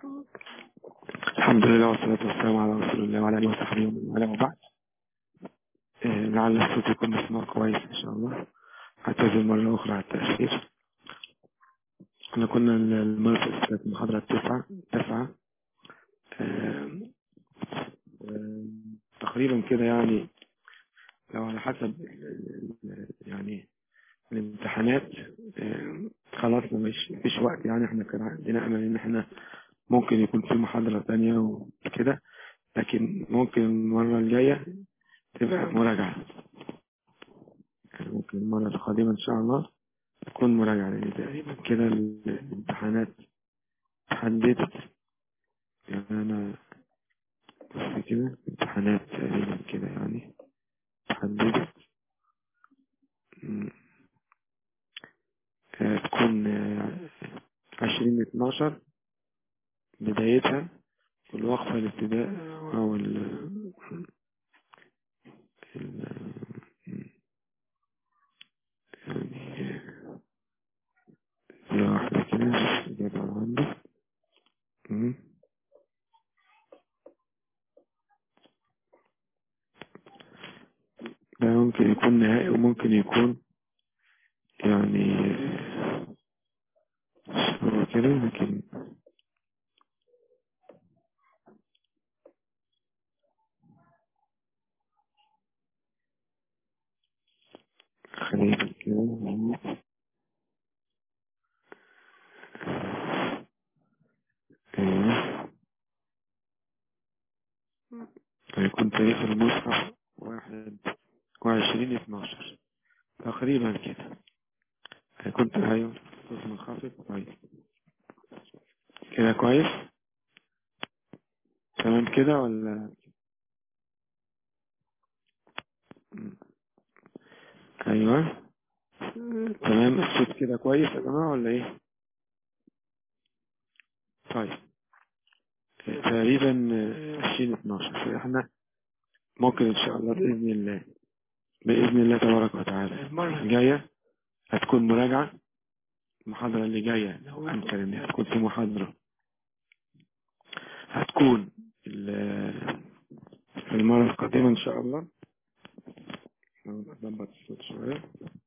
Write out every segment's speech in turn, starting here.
الحمد لله والصلاة والسلام على رسول الله وعلى آله وصحبه ومن والاه وبعد آه، لعل الصوت يكون مسموع كويس إن شاء الله أعتذر مرة أخرى على التأخير احنا كنا المرة اللي فاتت المحاضرة التاسعة تسعة آه، آه، تقريبا كده يعني لو على حسب ال- ال- يعني الامتحانات آه، خلاص مش مفيش وقت يعني احنا كان عندنا امل ان احنا ممكن يكون في محاضرة تانية وكده لكن ممكن المرة الجاية تبقى مراجعة يعني ممكن المرة القادمة إن شاء الله تكون مراجعة لأن تقريبا كده الامتحانات حددت يعني أنا بس كده امتحانات تقريبا كده يعني حددت م، آه، تكون عشرين اتناشر بدايتها والوقفة الابتداء أو ال ال- يعني هي واحدة كده جابها عندي م. ده ممكن يكون نهائي وممكن يكون يعني هو كده لكن خلينا كده ايوه هيكون تاريخ المصحف واحد وعشرين اتناشر تقريبا كده هيكون ايوه صوت منخفض طيب كده كويس تمام كده ولا م. ايوه تمام الصوت كده كويس يا جماعة ولا ايه طيب تقريبا عشرين اتناشر احنا ممكن ان شاء الله باذن الله باذن الله تبارك وتعالى المرة الجاية هتكون مراجعة المحاضرة اللي جاية لو امكن ان هتكون في محاضرة هتكون ال- المرة القادمة ان شاء الله نظبط الصوت شوية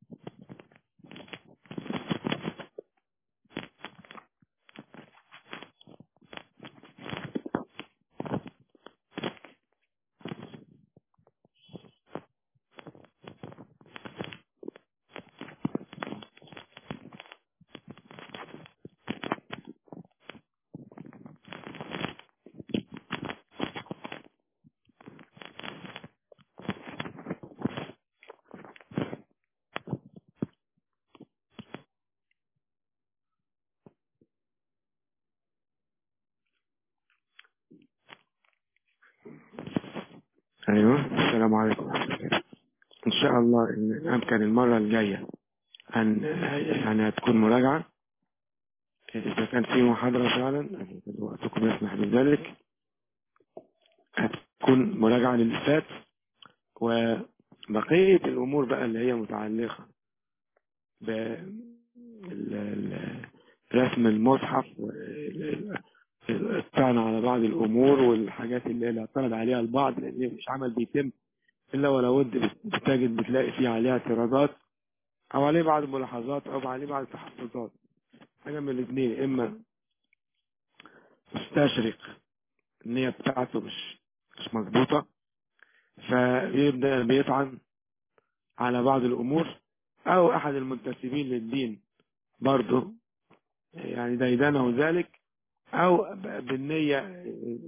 ايوه السلام عليكم ورحمة الله ان شاء الله ان امكن المرة الجاية ان يعني هتكون مراجعة اذا كان في محاضرة فعلا إذا كان وقتكم يسمح بذلك هتكون مراجعة للي فات وبقية الامور بقى اللي هي متعلقة برسم المصحف والطعن على بعض الامور والحاجات اللي اللي اعترض عليها البعض لان مش عمل بيتم الا ولو انت بتجد بتلاقي فيه عليها اعتراضات او عليه بعض الملاحظات او عليه بعض التحفظات حاجه من الاثنين اما مستشرق النيه بتاعته مش مش مظبوطه فبيبدا بيطعن على بعض الامور او احد المنتسبين للدين برضه يعني ديدنه ذلك او بالنيه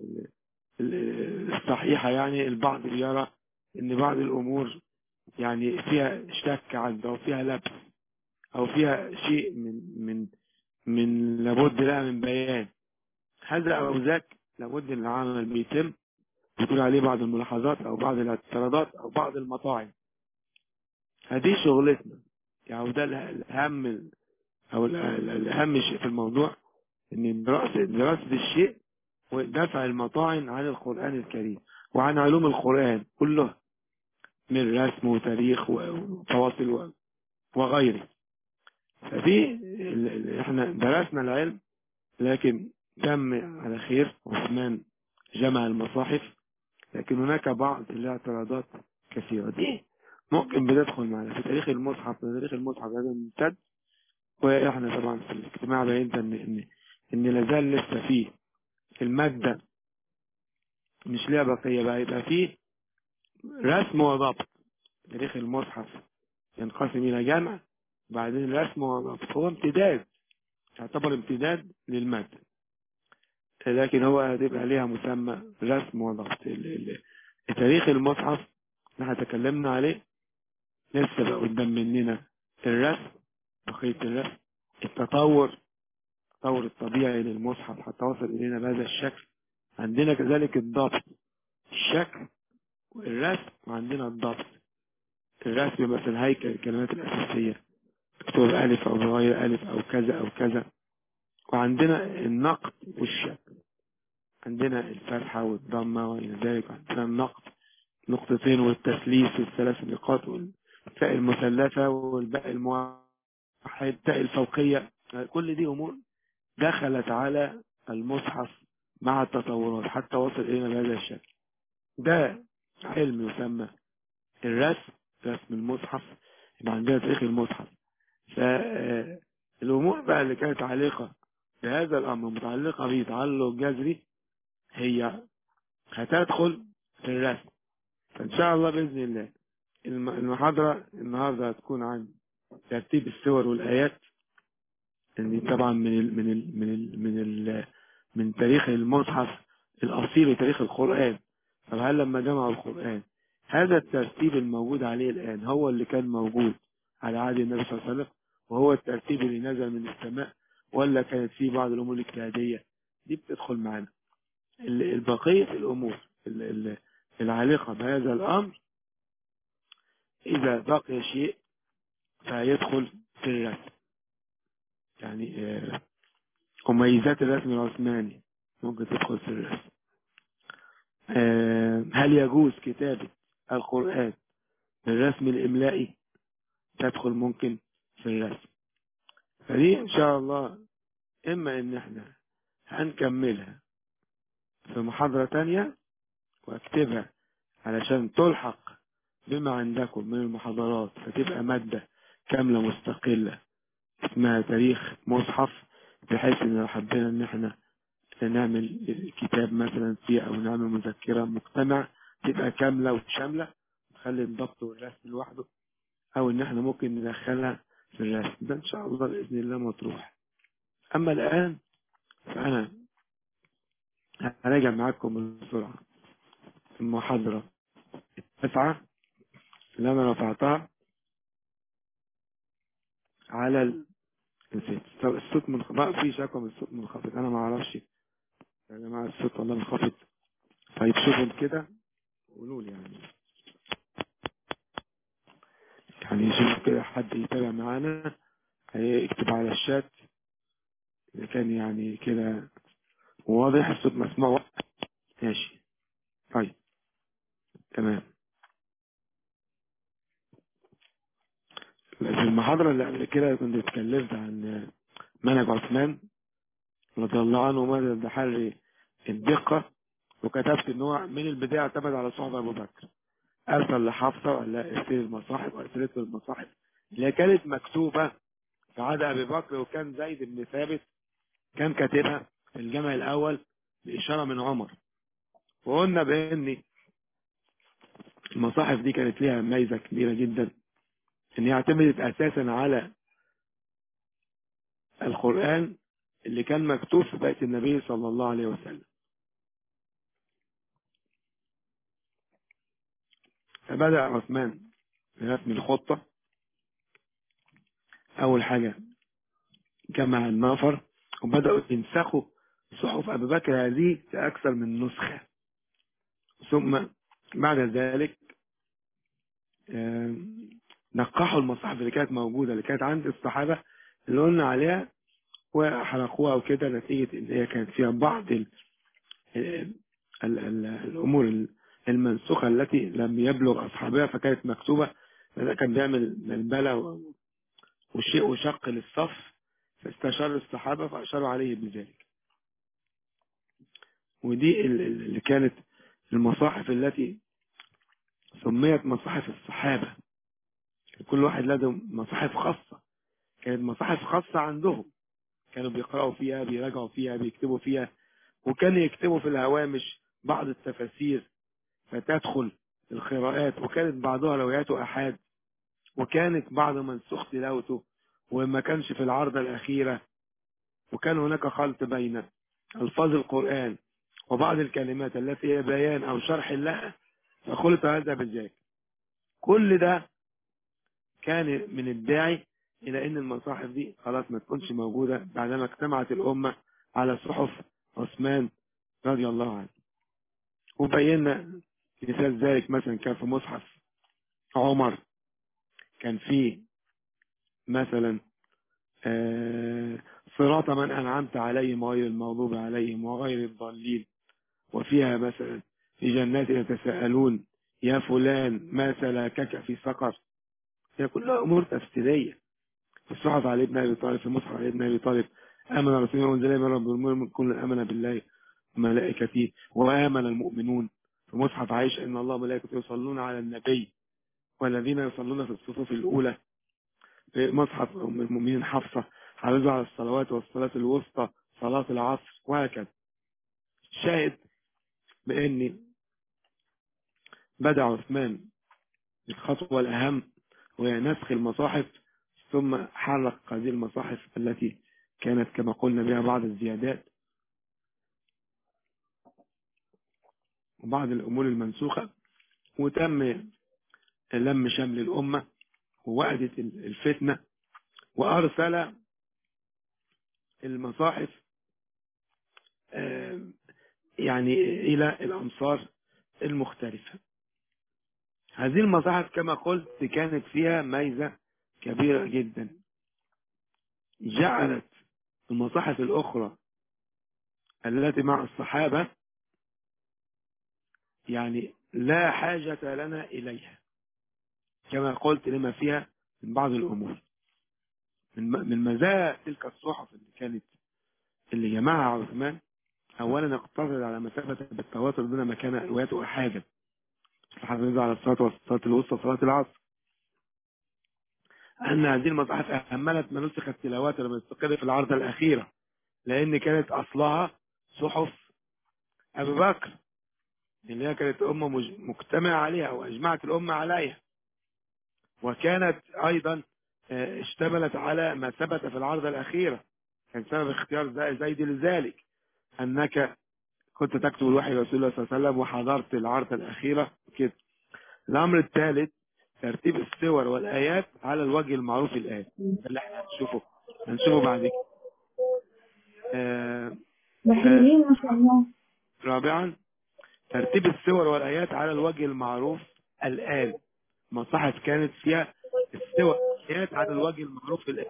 الصحيحه يعني البعض بيرى ان بعض الامور يعني فيها شك عنده او فيها لبس او فيها شيء من من من لابد لها من بيان هذا او ذاك لابد ان العمل بيتم بيكون عليه بعض الملاحظات او بعض الاعتراضات او بعض المطاعم هذه شغلتنا يعني ده الاهم او الاهم شيء في الموضوع ان دراسه دراسه الشيء ودفع المطاعن عن القران الكريم وعن علوم القران كلها من رسم وتاريخ وتواصل وغيره فدي ال- ال- احنا درسنا العلم لكن تم على خير عثمان جمع المصاحف لكن هناك بعض الاعتراضات كثيرة دي ممكن بتدخل معنا في تاريخ المصحف في تاريخ المصحف هذا ممتد واحنا طبعا في الاجتماع بينت ان ان ان لازال لسه فيه المادة مش ليها بقية بقى يبقى فيه رسم وضبط تاريخ المصحف ينقسم الى جمع بعدين رسم وضبط هو امتداد يعتبر امتداد للمادة لكن هو هتبقى ليها مسمى رسم وضغط ال- ال- تاريخ المصحف اللي احنا تكلمنا عليه لسه بقى قدام مننا الرسم بقية الرسم التطور التطور الطبيعي للمصحف حتى وصل إلينا بهذا الشكل عندنا كذلك الضبط الشكل والرسم وعندنا الضبط الرسم مثلا هيكل الكلمات الأساسية مكتوب ألف أو بغير ألف أو كذا أو كذا وعندنا النقد والشكل عندنا الفتحة والضمة وإلى ذلك عندنا النقد نقطتين والتثليث والثلاث نقاط والفاء المثلثة والباء الموحد التاء الفوقية كل دي أمور دخلت على المصحف مع التطورات حتى وصل إلينا بهذا الشكل ده علم يسمى الرسم رسم المصحف يبقى عندنا تاريخ المصحف فالأمور بقى اللي كانت عالقة بهذا الأمر متعلقة به تعلق جذري هي هتدخل في الرسم فإن شاء الله بإذن الله الم- المحاضرة النهاردة هتكون عن ترتيب السور والآيات لأن دي طبعا من ال من ال من ال من ال من تاريخ المصحف الأصيل وتاريخ القرآن طب هل لما جمعوا القرآن هذا الترتيب الموجود عليه الآن هو اللي كان موجود على عهد النبي صلى الله عليه وسلم وهو الترتيب اللي نزل من السماء ولا كانت فيه بعض الأمور الاجتهادية دي بتدخل معنا ال- البقية الأمور ال- ال- العالقة بهذا الأمر إذا بقي شيء فيدخل في الرسم يعني آه، مميزات الرسم العثماني ممكن تدخل في الرسم آه، هل يجوز كتابة القرآن بالرسم الإملائي تدخل ممكن في الرسم فدي إن شاء الله إما إن إحنا هنكملها في محاضرة تانية واكتبها علشان تلحق بما عندكم من المحاضرات فتبقى مادة كاملة مستقلة اسمها تاريخ مصحف بحيث ان لو حبينا ان احنا نعمل كتاب مثلا فيه او نعمل مذكرة مجتمع تبقى كاملة وشاملة نخلي الضبط والرسم لوحده او ان احنا ممكن ندخلها في الرسم ده ان شاء الله باذن الله مطروح اما الان فانا هراجع معاكم بسرعة المحاضرة التاسعة اللي انا رفعتها على ال... نسيت طب الصوت منخفض في شكوى من الصوت منخفض انا ما اعرفش يا جماعة الصوت والله منخفض طيب شوفوا كده قولوا لي يعني يعني شوف كده حد يتابع معانا هيكتب على الشات إذا كان يعني كده واضح الصوت مسموع ماشي طيب تمام في المحاضرة اللي قبل كده كنت اتكلمت عن منهج عثمان رضي الله عنه ومدى تحري الدقة وكتبت ان هو من البداية اعتمد على صحبة ابو بكر ارسل لحفصة وقال لها ارسل المصاحف وارسلت له المصاحف اللي هي كانت مكتوبة في عهد ابي بكر وكان زيد بن ثابت كان كاتبها في الجمع الاول باشارة من عمر وقلنا بان المصاحف دي كانت ليها ميزة كبيرة جدا ان هي اعتمدت اساسا على القرآن اللي كان مكتوب في بيت النبي صلى الله عليه وسلم فبدأ عثمان برسم الخطة أول حاجة جمع النفر وبدأوا ينسخوا صحف أبي بكر هذه في أكثر من نسخة ثم بعد ذلك آم، نقحوا المصاحف اللي كانت موجودة اللي كانت عند الصحابة اللي قلنا عليها وحرقوها وكده نتيجة ان هي كانت فيها بعض ال ال ال ال الامور المنسوخة التي لم يبلغ اصحابها فكانت مكتوبة فده كان بيعمل بلبلة وشيء وشق للصف فاستشار الصحابة فاشاروا عليه بذلك ودي ال- ال- اللي كانت المصاحف التي سميت مصاحف الصحابة كل واحد لازم مصاحف خاصة كانت مصاحف خاصة عندهم كانوا بيقرأوا فيها بيراجعوا فيها بيكتبوا فيها وكانوا يكتبوا في الهوامش بعض التفاسير فتدخل القراءات وكانت بعضها روايات أحاد وكانت بعض منسوخ تلاوته وما كانش في العرضة الأخيرة وكان هناك خلط بين ألفاظ القرآن وبعض الكلمات التي هي بيان أو شرح لها فخلط هذا بالذات كل ده كان من الداعي إلى أن المصاحف دي خلاص ما تكونش موجودة بعدما اجتمعت الأمة على صحف عثمان رضي الله عنه وبينا مثال ذلك مثلا كان في مصحف عمر كان فيه مثلا آه، صراط من أنعمت عليهم غير المغضوب عليهم وغير الضالين وفيها مثلا في جنات يتساءلون يا فلان ما سلكك في سقر هي كلها أمور تفسيرية في الصحف علي بن أبي طالب في المصحف علي بن أبي طالب آمن رسول الله وانزل من رب المؤمن كل آمن بالله وملائكته وآمن المؤمنون في مصحف عائشة إن الله وملائكته يصلون على النبي والذين يصلون في الصفوف الأولى في مصحف أم المؤمنين حفصة حافظوا على الصلوات والصلاة الوسطى صلاة العصر وهكذا شاهد بأن بدأ عثمان الخطوة الأهم وهي نسخ المصاحف ثم حرق هذه المصاحف التي كانت كما قلنا بها بعض الزيادات وبعض الأمور المنسوخة وتم لم شمل الأمة ووعدت الفتنة وأرسل المصاحف آه، يعني إلى الأمصار المختلفة هذه المصاحف كما قلت كانت فيها ميزة كبيرة جدا جعلت المصاحف الأخرى التي مع الصحابة يعني لا حاجة لنا إليها كما قلت لما فيها من بعض الأمور من من مزايا تلك الصحف اللي كانت اللي جمعها عثمان أولا اقتصر على مسافة بالتواتر دون ما كان روايته أحادا الحافظ على الصلاة والصلاة الوسطى وصلاة العصر أن هذه المصاحف أهملت ما نسخت تلاوات المستقرة في العرضة الأخيرة لأن كانت أصلها صحف أبي بكر اللي هي كانت أمة مج- مجتمعة عليها أو أجمعت الأمة عليها وكانت أيضا آه، اشتملت على ما ثبت في العرضة الأخيرة كان سبب اختيار زي- زيد لذلك أنك كنت تكتب الوحي لرسول الله صلى الله عليه وسلم وحضرت العرضة الأخيرة كده الأمر الثالث ترتيب السور والآيات على الوجه المعروف الآن ده اللي احنا هنشوفه هنشوفه بعد كده آه، ده حلوين ما شاء الله رابعا ترتيب السور والآيات على الوجه المعروف الآن مصاحف كانت فيها السور والآيات على الوجه المعروف الآن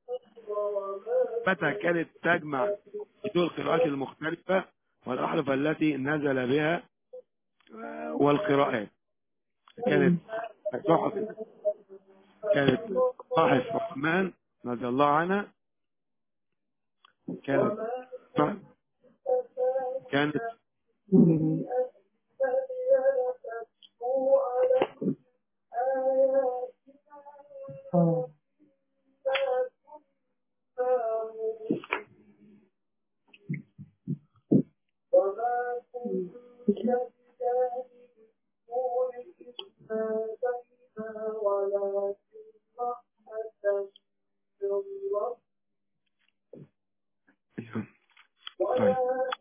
متى كانت تجمع بدون القراءات المختلفة والأحرف التي نزل بها آه، والقراءات كانت صحف كانت صحف عثمان رضي الله عنها كانت كانت اه أيوة. طيب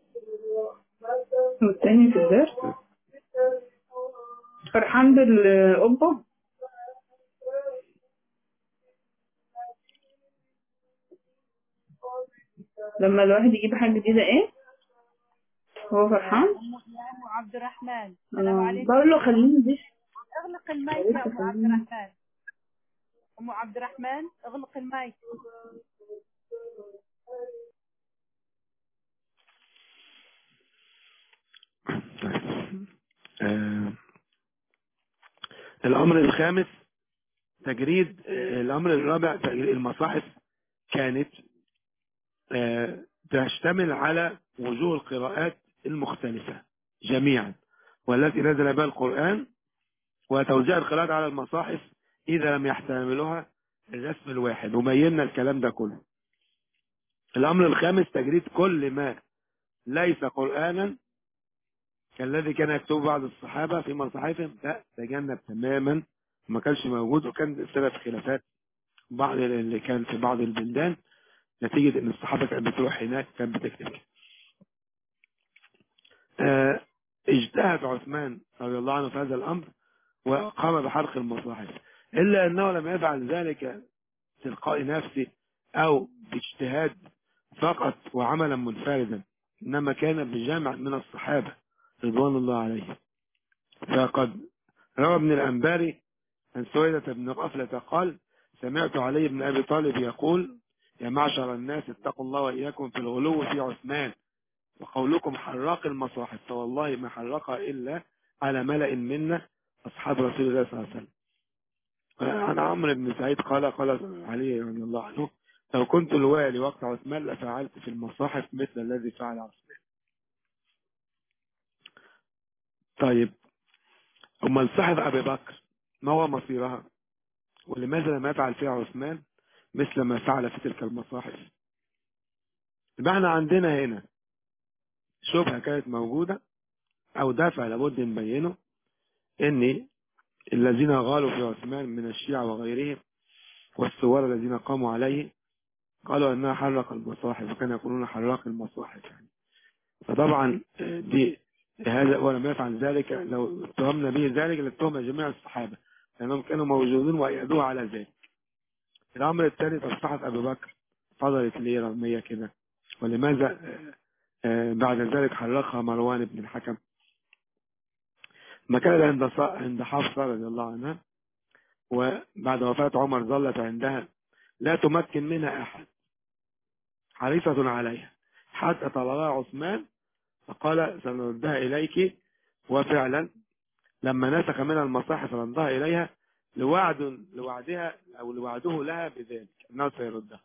والتاني في الدرس فرحان بالقبة لما الواحد يجيب حاجة جديدة ايه هو فرحان أم أم عبد الرحمن السلام آه، عليكم بقول له خليني دي اغلق المايك يا أم عبد الرحمن أم عبد الرحمن اغلق المايك طيب آه، الأمر الخامس تجريد آه، الأمر الرابع تجريد المصاحف كانت آه، تشتمل على وجوه القراءات المختلفة جميعا والتي نزل بها القرآن وتوزيع القراءات على المصاحف إذا لم يحتملها الرسم الواحد وبينا الكلام ده كله الأمر الخامس تجريد كل ما ليس قرآنا كالذي كان يكتب بعض الصحابة في مصاحفهم لا تجنب تماما ما كانش موجود وكان سبب خلافات بعض اللي كان في بعض البلدان نتيجة ان الصحابة كانت بتروح هناك كانت بتكتب كده. آه، اجتهد عثمان رضي الله عنه في هذا الامر وقام بحرق المصاحف الا انه لم يفعل ذلك تلقاء نفسه او باجتهاد فقط وعملا منفردا انما كان بجمع من الصحابة رضوان الله عليهم فقد روى ابن الانباري عن سويدة بن غفلة قال سمعت علي بن ابي طالب يقول يا معشر الناس اتقوا الله واياكم في الغلو في عثمان وقولكم حراق المصاحف فوالله ما حرقها الا على ملأ منا اصحاب رسول الله صلى الله عليه وسلم عن عمرو بن سعيد قال قال علي رضي الله عنه لو كنت الوالي وقت عثمان لفعلت في المصاحف مثل الذي فعل عثمان طيب أما صاحب أبي بكر ما هو مصيرها ولماذا لم يفعل فيها عثمان مثل ما فعل في تلك المصاحف يبقى احنا عندنا هنا شبهة كانت موجودة أو دافع لابد نبينه إن الذين غالوا في عثمان من الشيعة وغيرهم والثوار الذين قاموا عليه قالوا أنها حرق المصاحف وكانوا يقولون حرق المصاحف يعني فطبعا دي هذا ولم يفعل ذلك لو اتهمنا به ذلك لاتهم جميع الصحابة لأنهم كانوا موجودين وأيدوه على ذلك الأمر الثاني تصحف أبي بكر فضلت ليه رمية كده ولماذا بعد ذلك حرقها مروان بن الحكم ما كان عند عند حفصة رضي الله عنها وبعد وفاة عمر ظلت عندها لا تمكن منها أحد حريصة عليها حتى طلبها عثمان فقال سنردها إليك وفعلا لما نسخ منها المصاحف ردها إليها لوعد لوعدها أو لوعده لها بذلك أنه سيردها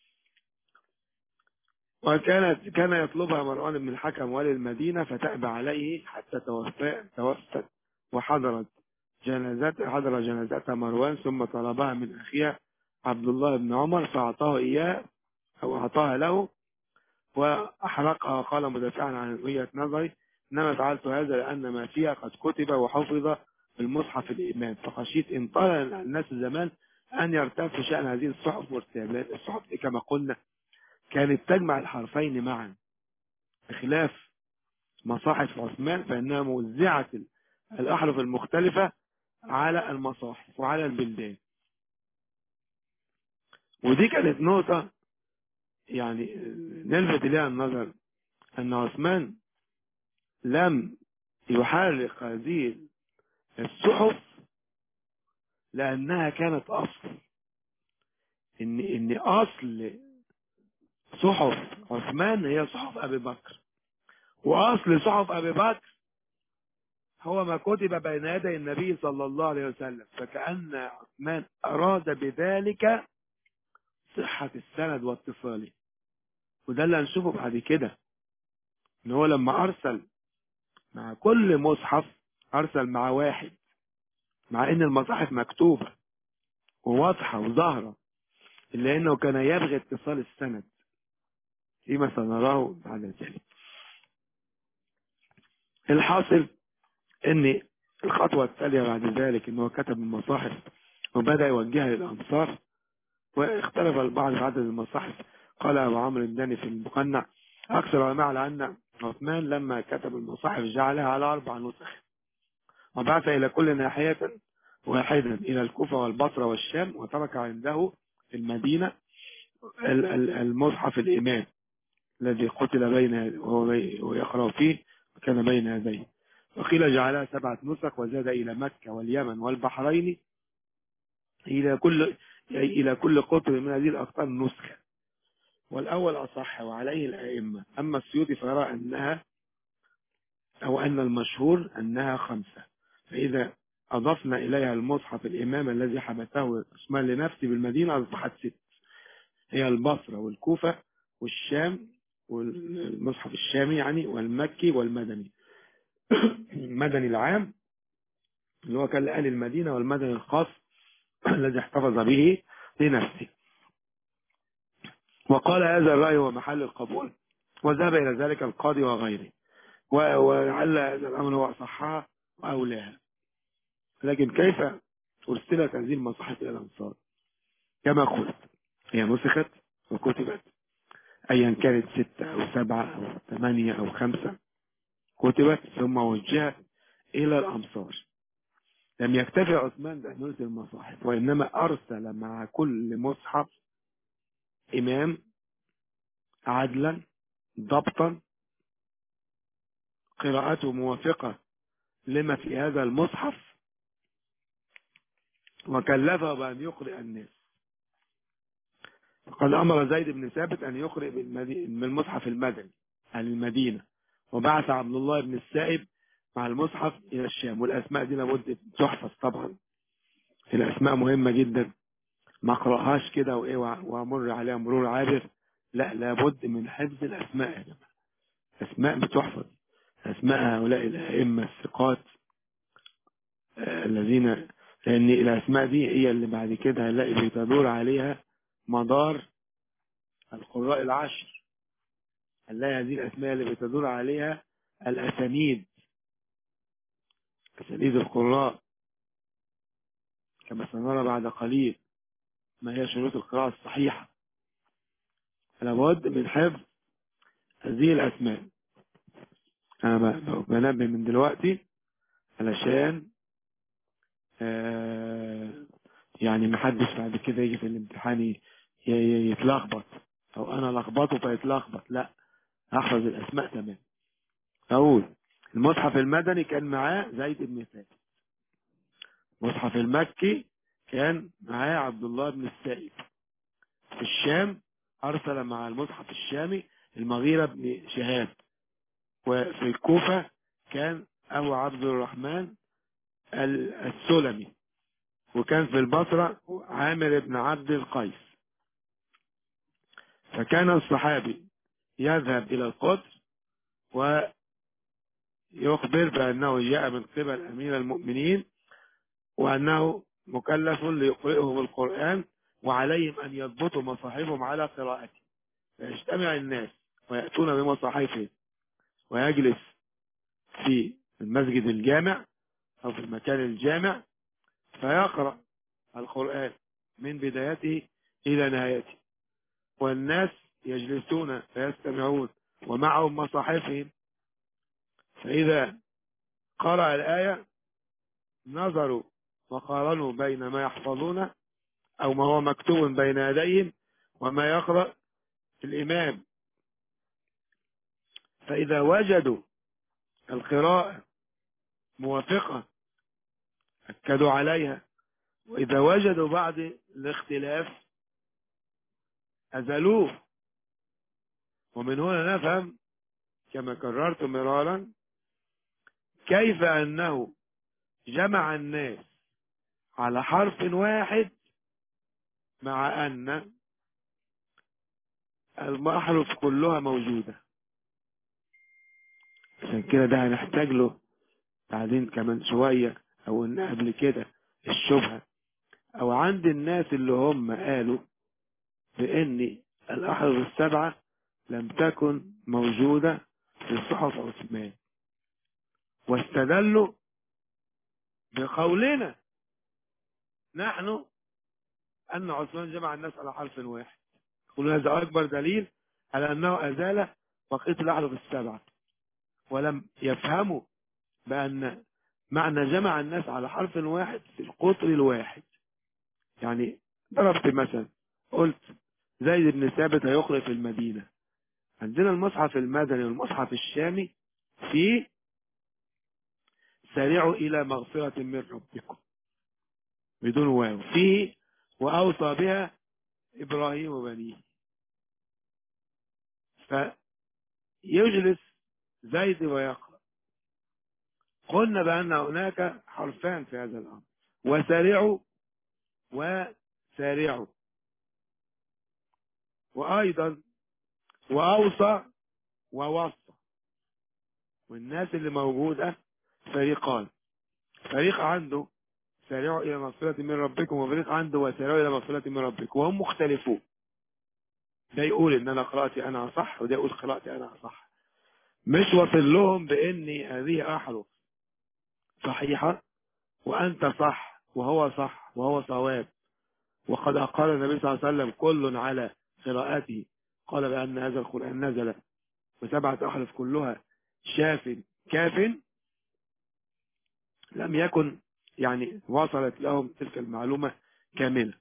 وكانت كان يطلبها مروان بن الحكم ولي المدينة فتأبى عليه حتى توفى توفت وحضرت جنازات حضر جنازتها مروان ثم طلبها من أخيها عبد الله بن عمر فأعطاه إياه أو أعطاها له وأحرقها قال مدافعا عن وجهة نظري إنما فعلت هذا لأن ما فيها قد كتب وحفظ في المصحف الإمام فخشيت إن طال الناس زمان أن يرتاب في شأن هذه الصحف وارتاب لأن الصحف دي كما قلنا كانت تجمع الحرفين معا بخلاف مصاحف عثمان فإنها موزعت الأحرف المختلفة على المصاحف وعلى البلدان ودي كانت نقطة يعني نلفت إليها النظر أن عثمان لم يحرق هذه الصحف لأنها كانت أصل إن إن أصل صحف عثمان هي صحف أبي بكر وأصل صحف أبي بكر هو ما كتب بين يدي النبي صلى الله عليه وسلم فكأن عثمان أراد بذلك صحة السند واتصاله وده اللي هنشوفه بعد كده ان هو لما ارسل مع كل مصحف ارسل مع واحد مع ان المصاحف مكتوبة وواضحة وظاهرة الا انه كان يبغي اتصال السند فيما سنراه بعد ذلك الحاصل ان الخطوة التالية بعد ذلك انه كتب المصاحف وبدأ يوجهها للأنصار واختلف البعض في عدد المصاحف قال أبو عمرو الداني في المقنع أكثر العلماء على أن عثمان لما كتب المصاحف جعلها على أربع نسخ وبعث إلى كل ناحية واحدا إلى الكوفة والبصرة والشام وترك عنده في المدينة المصحف الإمام الذي قتل بين وهو يقرأ فيه وكان بين يديه وقيل جعلها سبعة نسخ وزاد إلى مكة واليمن والبحرين إلى كل إلى كل قطر من هذه الأقطار نسخة والأول أصح وعليه الأئمة أما السيوطي فيرى أنها أو أن المشهور أنها خمسة فإذا أضفنا إليها المصحف الإمام الذي حبته عثمان لنفسه بالمدينة أصبحت ست هي البصرة والكوفة والشام والمصحف الشامي يعني والمكي والمدني المدني العام اللي هو كان لأهل المدينة والمدني الخاص الذي احتفظ به لنفسه وقال هذا الرأي هو محل القبول وذهب إلى ذلك القاضي وغيره و- ولعل هذا الأمر هو أصحها وأولاها لكن كيف أرسلت هذه المصاحف إلى الأنصار كما قلت هي نسخت وكتبت أيا كانت ستة أو سبعة أو ثمانية أو خمسة كتبت ثم وجهت إلى الأمصار لم يكتفي عثمان بأن يرسل المصاحف وإنما أرسل مع كل مصحف إمام عدلا ضبطا قراءته موافقة لما في هذا المصحف وكلفه بأن يقرئ الناس قد أمر زيد بن ثابت أن يقرئ بالمدي- بالمصحف المدني عن المدينة وبعث عبد الله بن السائب مع المصحف إلى الشام والأسماء دي لابد تحفظ طبعا الأسماء مهمة جدا ما اقراهاش كده وإيه وأ- وأمر عليها مرور عابر لا لابد من حفظ الأسماء يا جماعة أسماء بتحفظ أسماء هؤلاء الأئمة الثقات آه، الذين لأن الأسماء دي هي اللي بعد كده هنلاقي بتدور عليها مدار القراء العشر هنلاقي هذه الأسماء اللي بتدور عليها الأسانيد أسانيد القراء كما سنرى بعد قليل ما هي شروط القراءة الصحيحة لابد من حفظ هذه الأسماء أنا ب- بنبه من دلوقتي علشان آه، يعني محدش بعد كده يجي في الامتحان ي- ي- يتلخبط أو أنا لخبطه فيتلخبط لا أحفظ الأسماء تمام أقول المصحف المدني كان معاه زيد بن ثابت المصحف المكي كان معاه عبد الله بن السائب في الشام أرسل مع المصحف الشامي المغيرة بن شهاب وفي الكوفة كان أبو عبد الرحمن ال- السلمي وكان في البصرة عامر بن عبد القيس فكان الصحابي يذهب إلى القدس ويخبر بأنه جاء من قبل أمير المؤمنين وأنه مكلف ليقرئهم القرآن وعليهم أن يضبطوا مصاحفهم على قراءته فيجتمع الناس ويأتون بمصاحفهم ويجلس في المسجد الجامع أو في المكان الجامع فيقرأ القرآن من بدايته إلى نهايته والناس يجلسون فيستمعون ومعهم مصاحفهم فإذا قرأ الآية نظروا وقارنوا بين ما يحفظون أو ما هو مكتوب بين يديهم وما يقرأ الإمام فإذا وجدوا القراءة موافقة أكدوا عليها وإذا وجدوا بعض الاختلاف أزلوه ومن هنا نفهم كما كررت مرارا كيف أنه جمع الناس على حرف واحد مع أن الأحرف كلها موجودة عشان كده ده هنحتاج له بعدين كمان شوية أو إن قبل كده الشبهة أو عند الناس اللي هم قالوا بأن الأحرف السبعة لم تكن موجودة في صحف عثمان واستدلوا بقولنا نحن أن عثمان جمع الناس على حرف واحد يقولون هذا أكبر دليل على أنه أزال بقية الأحرف السبعة ولم يفهموا بأن معنى جمع الناس على حرف واحد في القطر الواحد يعني ضربت مثلا قلت زيد بن ثابت هيقرأ في المدينة عندنا المصحف المدني والمصحف الشامي في سارعوا إلى مغفرة من ربكم بدون واو فيه وأوصى بها إبراهيم وبنيه فيجلس زيد ويقرأ قلنا بأن هناك حرفان في هذا الأمر وسارعوا وسارعوا وأيضا وأوصى ووصى والناس اللي موجودة فريقان فريق عنده سارعوا إلى مغفرة من ربكم وفريق عنده وسارعوا إلى مغفرة من ربكم وهم مختلفون ده يقول إن أنا قراءتي أنا صح وده يقول قراءتي أنا صح مش واصل لهم بإني هذه أحرف صحيحة وأنت صح وهو صح وهو صواب وقد قال النبي صلى الله عليه وسلم كل على قراءته قال بأن هذا القرآن نزل وسبعة أحرف كلها شاف كاف لم يكن يعني وصلت لهم تلك المعلومة كاملة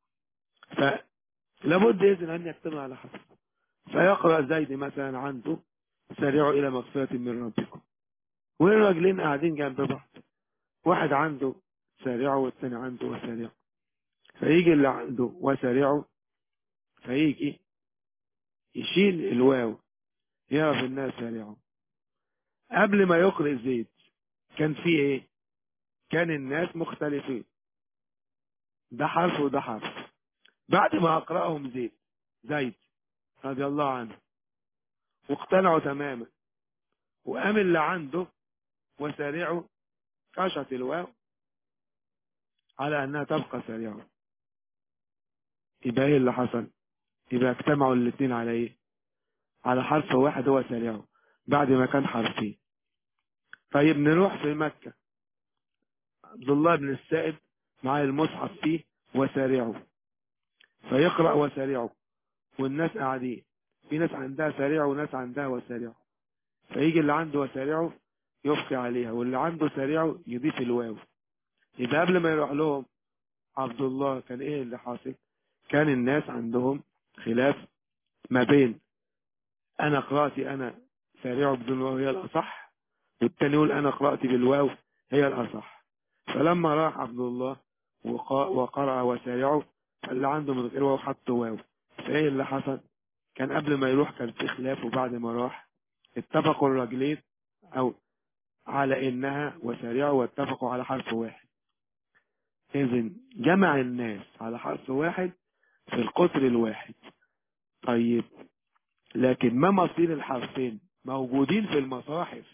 فلابد إذن أن يكتبها على حسب فيقرأ زيد مثلا عنده سارعوا إلى مغفرة من ربكم والراجلين قاعدين جنب بعض واحد عنده سارعوا والثاني عنده وسارعوا فيجي اللي عنده وسارعوا فيجي يشيل الواو يعرف الناس سارعوا قبل ما يقرأ زيد كان في ايه كان الناس مختلفين ده حرف وده حرف بعد ما اقرأهم زيد زيد رضي الله عنه واقتنعوا تماما وقام اللي عنده وسارعوا كشت الواو على انها تبقى سريعة يبقى ايه اللي حصل يبقى اجتمعوا الاثنين على ايه على حرف واحد هو سريع بعد ما كان حرفين طيب نروح في مكة عبد الله بن السائب مع المصحف فيه وسارعوا فيقرأ وسارعوا والناس قاعدين في ناس عندها سارعوا وناس عندها وسارعوا فيجي اللي عنده وسارعوا يبقي عليها واللي عنده سارعوا يضيف الواو يبقى قبل ما يروح لهم عبد الله كان ايه اللي حاصل كان الناس عندهم خلاف ما بين انا قراءتي انا سارعوا بدون واو هي الاصح والتاني يقول انا قراءتي بالواو هي الاصح فلما راح عبد الله وقرأ وسارعوا اللي عنده من غير واو حط واو فايه اللي حصل كان قبل ما يروح كان في خلاف وبعد ما راح اتفقوا الراجلين او على انها وسارعوا واتفقوا على حرف واحد اذن جمع الناس على حرف واحد في القطر الواحد طيب لكن ما مصير الحرفين موجودين في المصاحف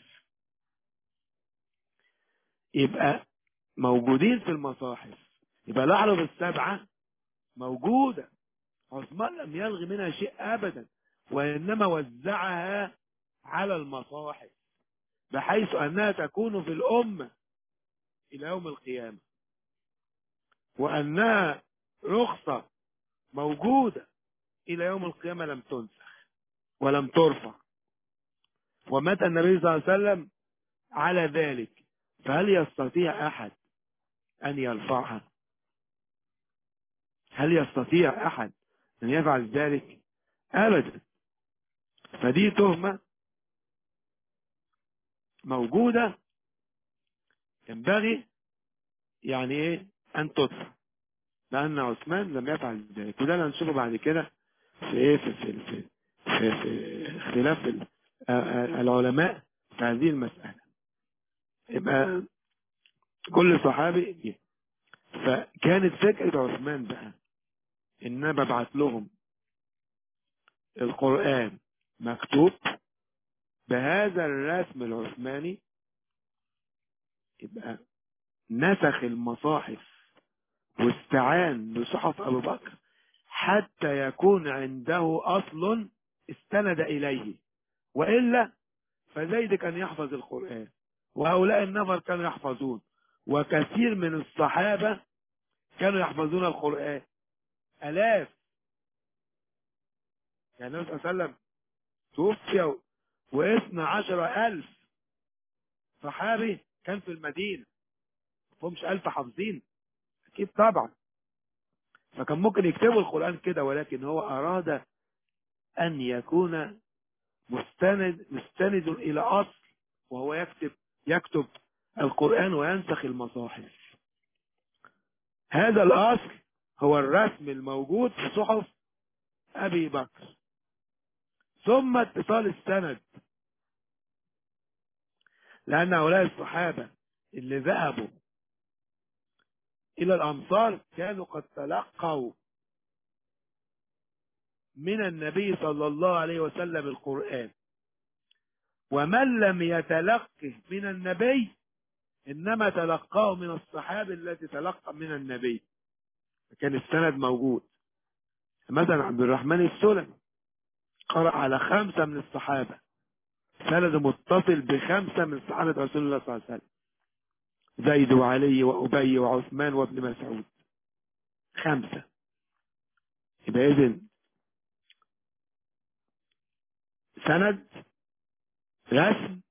يبقى موجودين في المصاحف يبقى الأحرف السبعة موجودة عثمان لم يلغي منها شيء أبدا وإنما وزعها على المصاحف بحيث أنها تكون في الأمة إلى يوم القيامة وأنها رخصة موجودة إلى يوم القيامة لم تنسخ ولم ترفع ومات النبي صلى الله عليه وسلم على ذلك فهل يستطيع أحد أن يرفعها هل يستطيع أحد أن يفعل ذلك أبدا فدي تهمة موجودة ينبغي يعني ايه ان تدفع لان عثمان لم يفعل ذلك وده اللي هنشوفه بعد كده في ايه في في في, في, في اختلاف العلماء في هذه المسألة يبقى كل صحابي فكانت فكرة عثمان بقى ان انا ببعت لهم القرآن مكتوب بهذا الرسم العثماني يبقى نسخ المصاحف واستعان بصحف أبو بكر حتى يكون عنده أصل استند إليه وإلا فزيد كان يحفظ القرآن وهؤلاء النفر كانوا يحفظون وكثير من الصحابة كانوا يحفظون القرآن ألاف يعني النبي صلى الله عليه وسلم توفي واثنى عشر ألف صحابي كان في المدينة فهمش ألف حافظين أكيد طبعا فكان ممكن يكتبوا القرآن كده ولكن هو أراد أن يكون مستند مستند إلى أصل وهو يكتب يكتب القرآن وينسخ المصاحف هذا الأصل هو الرسم الموجود في صحف أبي بكر ثم اتصال السند لأن هؤلاء الصحابة اللي ذهبوا إلى الأمصار كانوا قد تلقوا من النبي صلى الله عليه وسلم القرآن ومن لم يتلقه من النبي إنما تلقاه من الصحابة التي تلقى من النبي كان السند موجود مثلا عبد الرحمن السلمي قرأ على خمسة من الصحابة سند متصل بخمسة من صحابة رسول الله صلى الله عليه وسلم زيد وعلي وأبي وعثمان وابن مسعود خمسة يبقى إذن سند رسم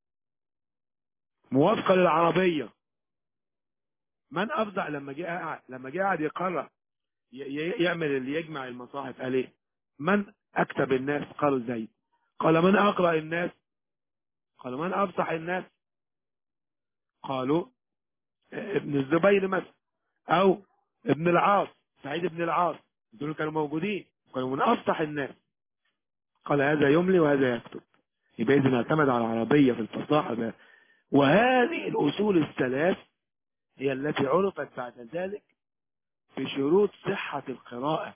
موافقة للعربية من أفضل لما جه قاعد لما جه قاعد يقرأ ي- ي- يعمل اللي يجمع المصاحف قال ايه من أكتب الناس قالوا زيد قال من أقرأ الناس قالوا من أفصح الناس قالوا ابن الزبير مثلا أو ابن العاص سعيد بن العاص دول كانوا موجودين كانوا من أفصح الناس قال هذا يملي وهذا يكتب يبقى إذن اعتمد على العربية في الفصاحة بقى. وهذه الأصول الثلاث هي التي عرفت بعد ذلك بشروط صحة القراءة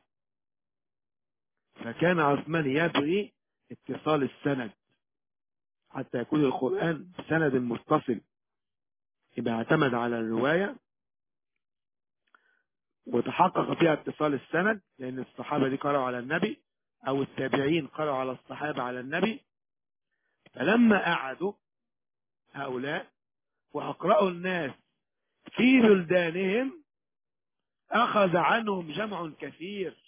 فكان عثمان يبغي اتصال السند حتى يكون القرآن سند متصل يبقى اعتمد على الرواية وتحقق فيها اتصال السند لأن الصحابة دي قرأوا على النبي أو التابعين قرأوا على الصحابة على النبي فلما قعدوا هؤلاء وأقرأوا الناس في بلدانهم أخذ عنهم جمع كثير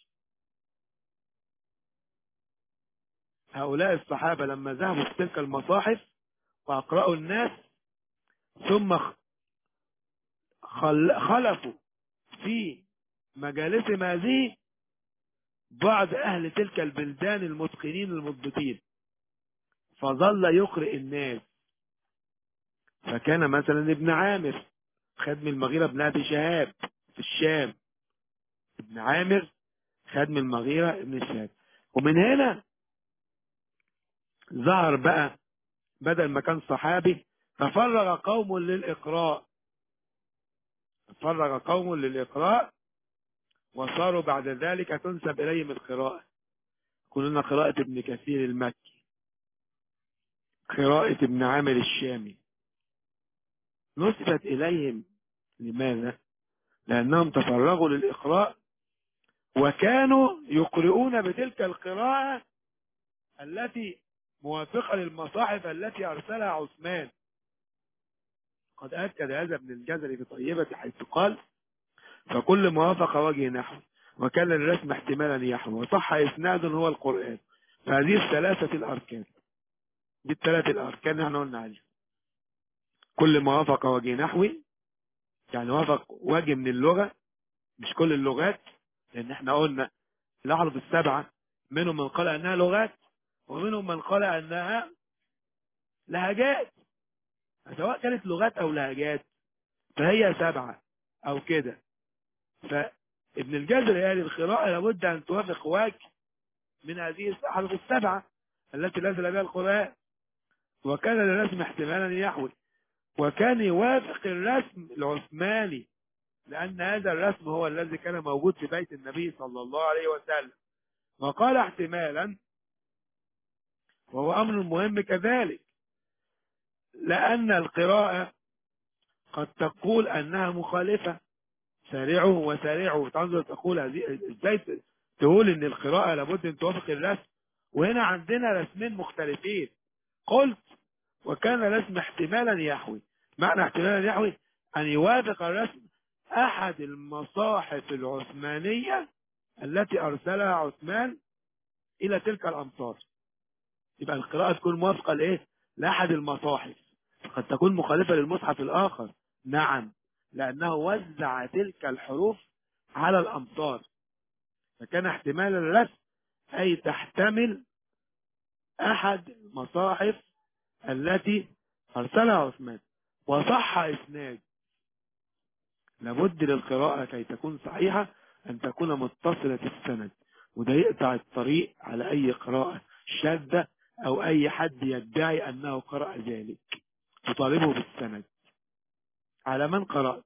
هؤلاء الصحابة لما ذهبوا في تلك المصاحف وأقرأوا الناس ثم خل- خلفوا في مجالسهم هذه بعض أهل تلك البلدان المتقنين المضبطين فظل يقرئ الناس فكان مثلا ابن عامر خدم المغيرة بن أبي شهاب في الشام ابن عامر خدم المغيرة ابن شهاب ومن هنا ظهر بقى بدل ما كان صحابي تفرغ قوم للإقراء تفرغ قوم للإقراء وصاروا بعد ذلك تنسب إليهم القراءة كلنا قراءة ابن كثير المكي قراءة ابن عامر الشامي نسبت إليهم لماذا؟ لأنهم تفرغوا للإقراء وكانوا يقرؤون بتلك القراءة التي موافقة للمصاحف التي أرسلها عثمان قد أكد هذا ابن الجزري في طيبة حيث قال فكل موافق وجه نحو وكان الرسم احتمالا يحوي وصح إسناد هو القرآن فهذه الثلاثة الأركان دي الثلاثة الأركان اللي احنا قلنا عليها كل موافق وجه نحوي يعني وافق وجه من اللغة مش كل اللغات لأن احنا قلنا الأحرف السبعة منهم من قال أنها لغات ومنهم من قال أنها لهجات سواء كانت لغات أو لهجات فهي سبعة أو كده فابن الجزري قال القراءة لابد أن توافق وجه من هذه الأحرف السبعة التي نزل بها القرآن وكان الرسم احتمالا يحوي وكان يوافق الرسم العثماني لأن هذا الرسم هو الذي كان موجود في بيت النبي صلى الله عليه وسلم وقال احتمالا وهو أمر مهم كذلك لأن القراءة قد تقول أنها مخالفة سارعوا وسارعوا تنظر تقول هذه ازاي تقول ان القراءة لابد ان توافق الرسم وهنا عندنا رسمين مختلفين قلت وكان رسم احتمالا يحوي معنى احتمالا يحوي ان يوافق الرسم احد المصاحف العثمانية التي ارسلها عثمان الى تلك الامصار يبقى القراءة تكون موافقة لايه لاحد المصاحف قد تكون مخالفة للمصحف الاخر نعم لانه وزع تلك الحروف على الامصار فكان احتمال الرسم اي تحتمل احد المصاحف التي ارسلها عثمان وصح اسناد لابد للقراءة كي تكون صحيحة ان تكون متصلة السند وده يقطع الطريق على اي قراءة شاذة او اي حد يدعي انه قرأ ذلك تطالبه بالسند على من قرأت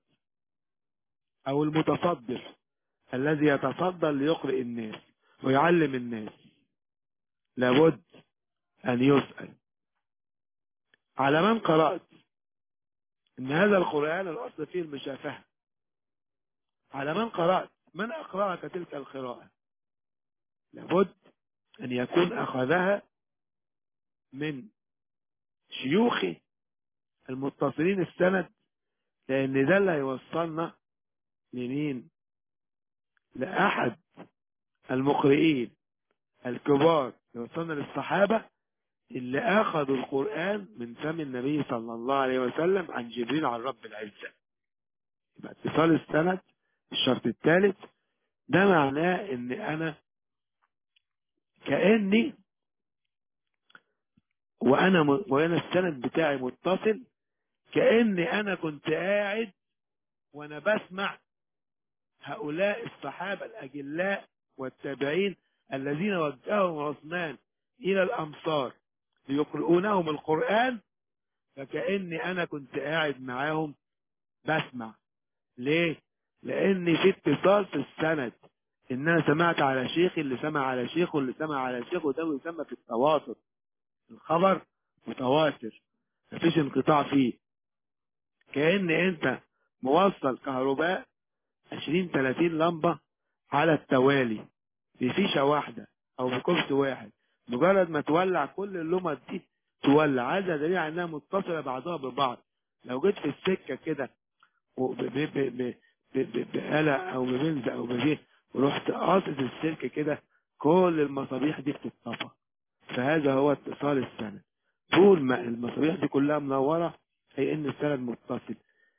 او المتصدر الذي يتصدر ليقرئ الناس ويعلم الناس لابد ان يسأل على من قرأت ان هذا القرآن الاصل فيه المشافهة على من قرأت من اقرأك تلك القراءة لابد ان يكون اخذها من شيوخه المتصلين السند لان ده اللي هيوصلنا لمين لاحد المقرئين الكبار يوصلنا للصحابة اللي اخذوا القرآن من فم النبي صلى الله عليه وسلم عن جبريل عن رب العزة يبقى اتصال السند الشرط الثالث ده معناه ان انا كأني وانا م... وانا السند بتاعي متصل كأني انا كنت قاعد وانا بسمع هؤلاء الصحابة الاجلاء والتابعين الذين وجههم عثمان الى الامصار ليقرؤونهم القرآن فكأني انا كنت قاعد معاهم بسمع ليه لان في اتصال في السند ان انا سمعت على شيخ اللي سمع على شيخ واللي سمع على شيخ وده يسمى في التواتر الخبر متواتر مفيش انقطاع فيه كأن انت موصل كهرباء 20 30 لمبة على التوالي في فيشة واحدة او بكبس واحد مجرد ما تولع كل اللمبة دي تولع هذا دليل على انها متصلة بعضها ببعض لو جيت في السكة كده بآلة او ببنز او بجيه ورحت قاصد السلك كده كل المصابيح دي بتتطفى فهذا هو اتصال السند طول ما المصابيح دي كلها منورة هي ان السند متصل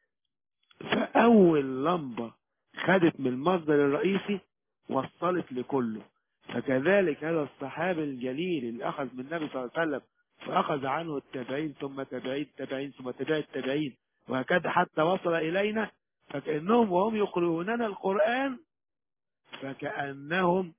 فاول لمبة خدت من المصدر الرئيسي وصلت لكله فكذلك هذا الصحابي الجليل اللي اخذ من النبي صلى الله عليه وسلم فاخذ عنه التابعين ثم تابعين التابعين ثم تابعين التابعين وهكذا حتى وصل الينا فكأنهم وهم يقرؤوننا القرآن فكأنهم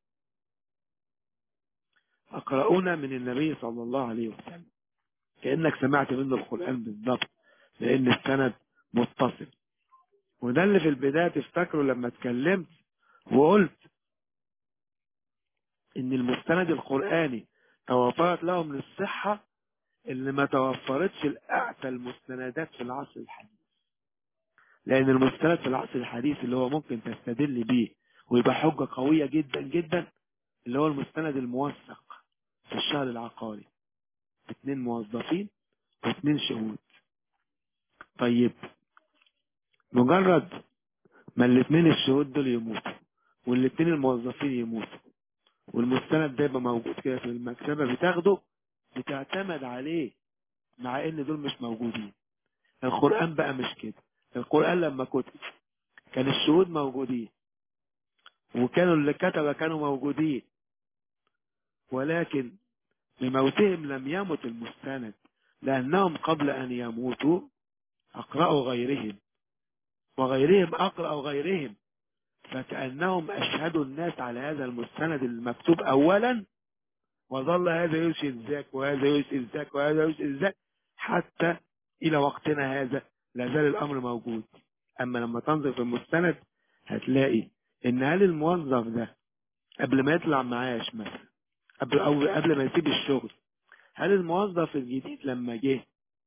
أقرؤون من النبي صلى الله عليه وسلم كأنك سمعت منه القرآن بالضبط لأن السند متصل وده اللي في البداية تفتكروا لما اتكلمت وقلت إن المستند القرآني توفرت له من الصحة اللي ما توفرتش الأعتى المستندات في العصر الحديث لأن المستند في العصر الحديث اللي هو ممكن تستدل بيه ويبقى حجة قوية جدا جدا اللي هو المستند الموثق في الشهر العقاري اثنين موظفين واثنين شهود طيب مجرد ما الاثنين الشهود دول يموتوا والاثنين الموظفين يموتوا والمستند ده يبقى موجود كده في المكتبة بتاخده بتعتمد عليه مع ان دول مش موجودين القرآن بقى مش كده القرآن لما كتب كان الشهود موجودين وكانوا اللي كتب كانوا موجودين ولكن بموتهم لم يمت المستند لأنهم قبل أن يموتوا أقرأوا غيرهم وغيرهم أقرأوا غيرهم فكأنهم أشهدوا الناس على هذا المستند المكتوب أولا وظل هذا يشهد ذاك وهذا يشهد ذاك وهذا يشهد ذاك حتى إلى وقتنا هذا لا زال الأمر موجود أما لما تنظر في المستند هتلاقي إن هل الموظف ده قبل ما يطلع معاش مثلا قبل أو قبل ما يسيب الشغل هل الموظف الجديد لما جه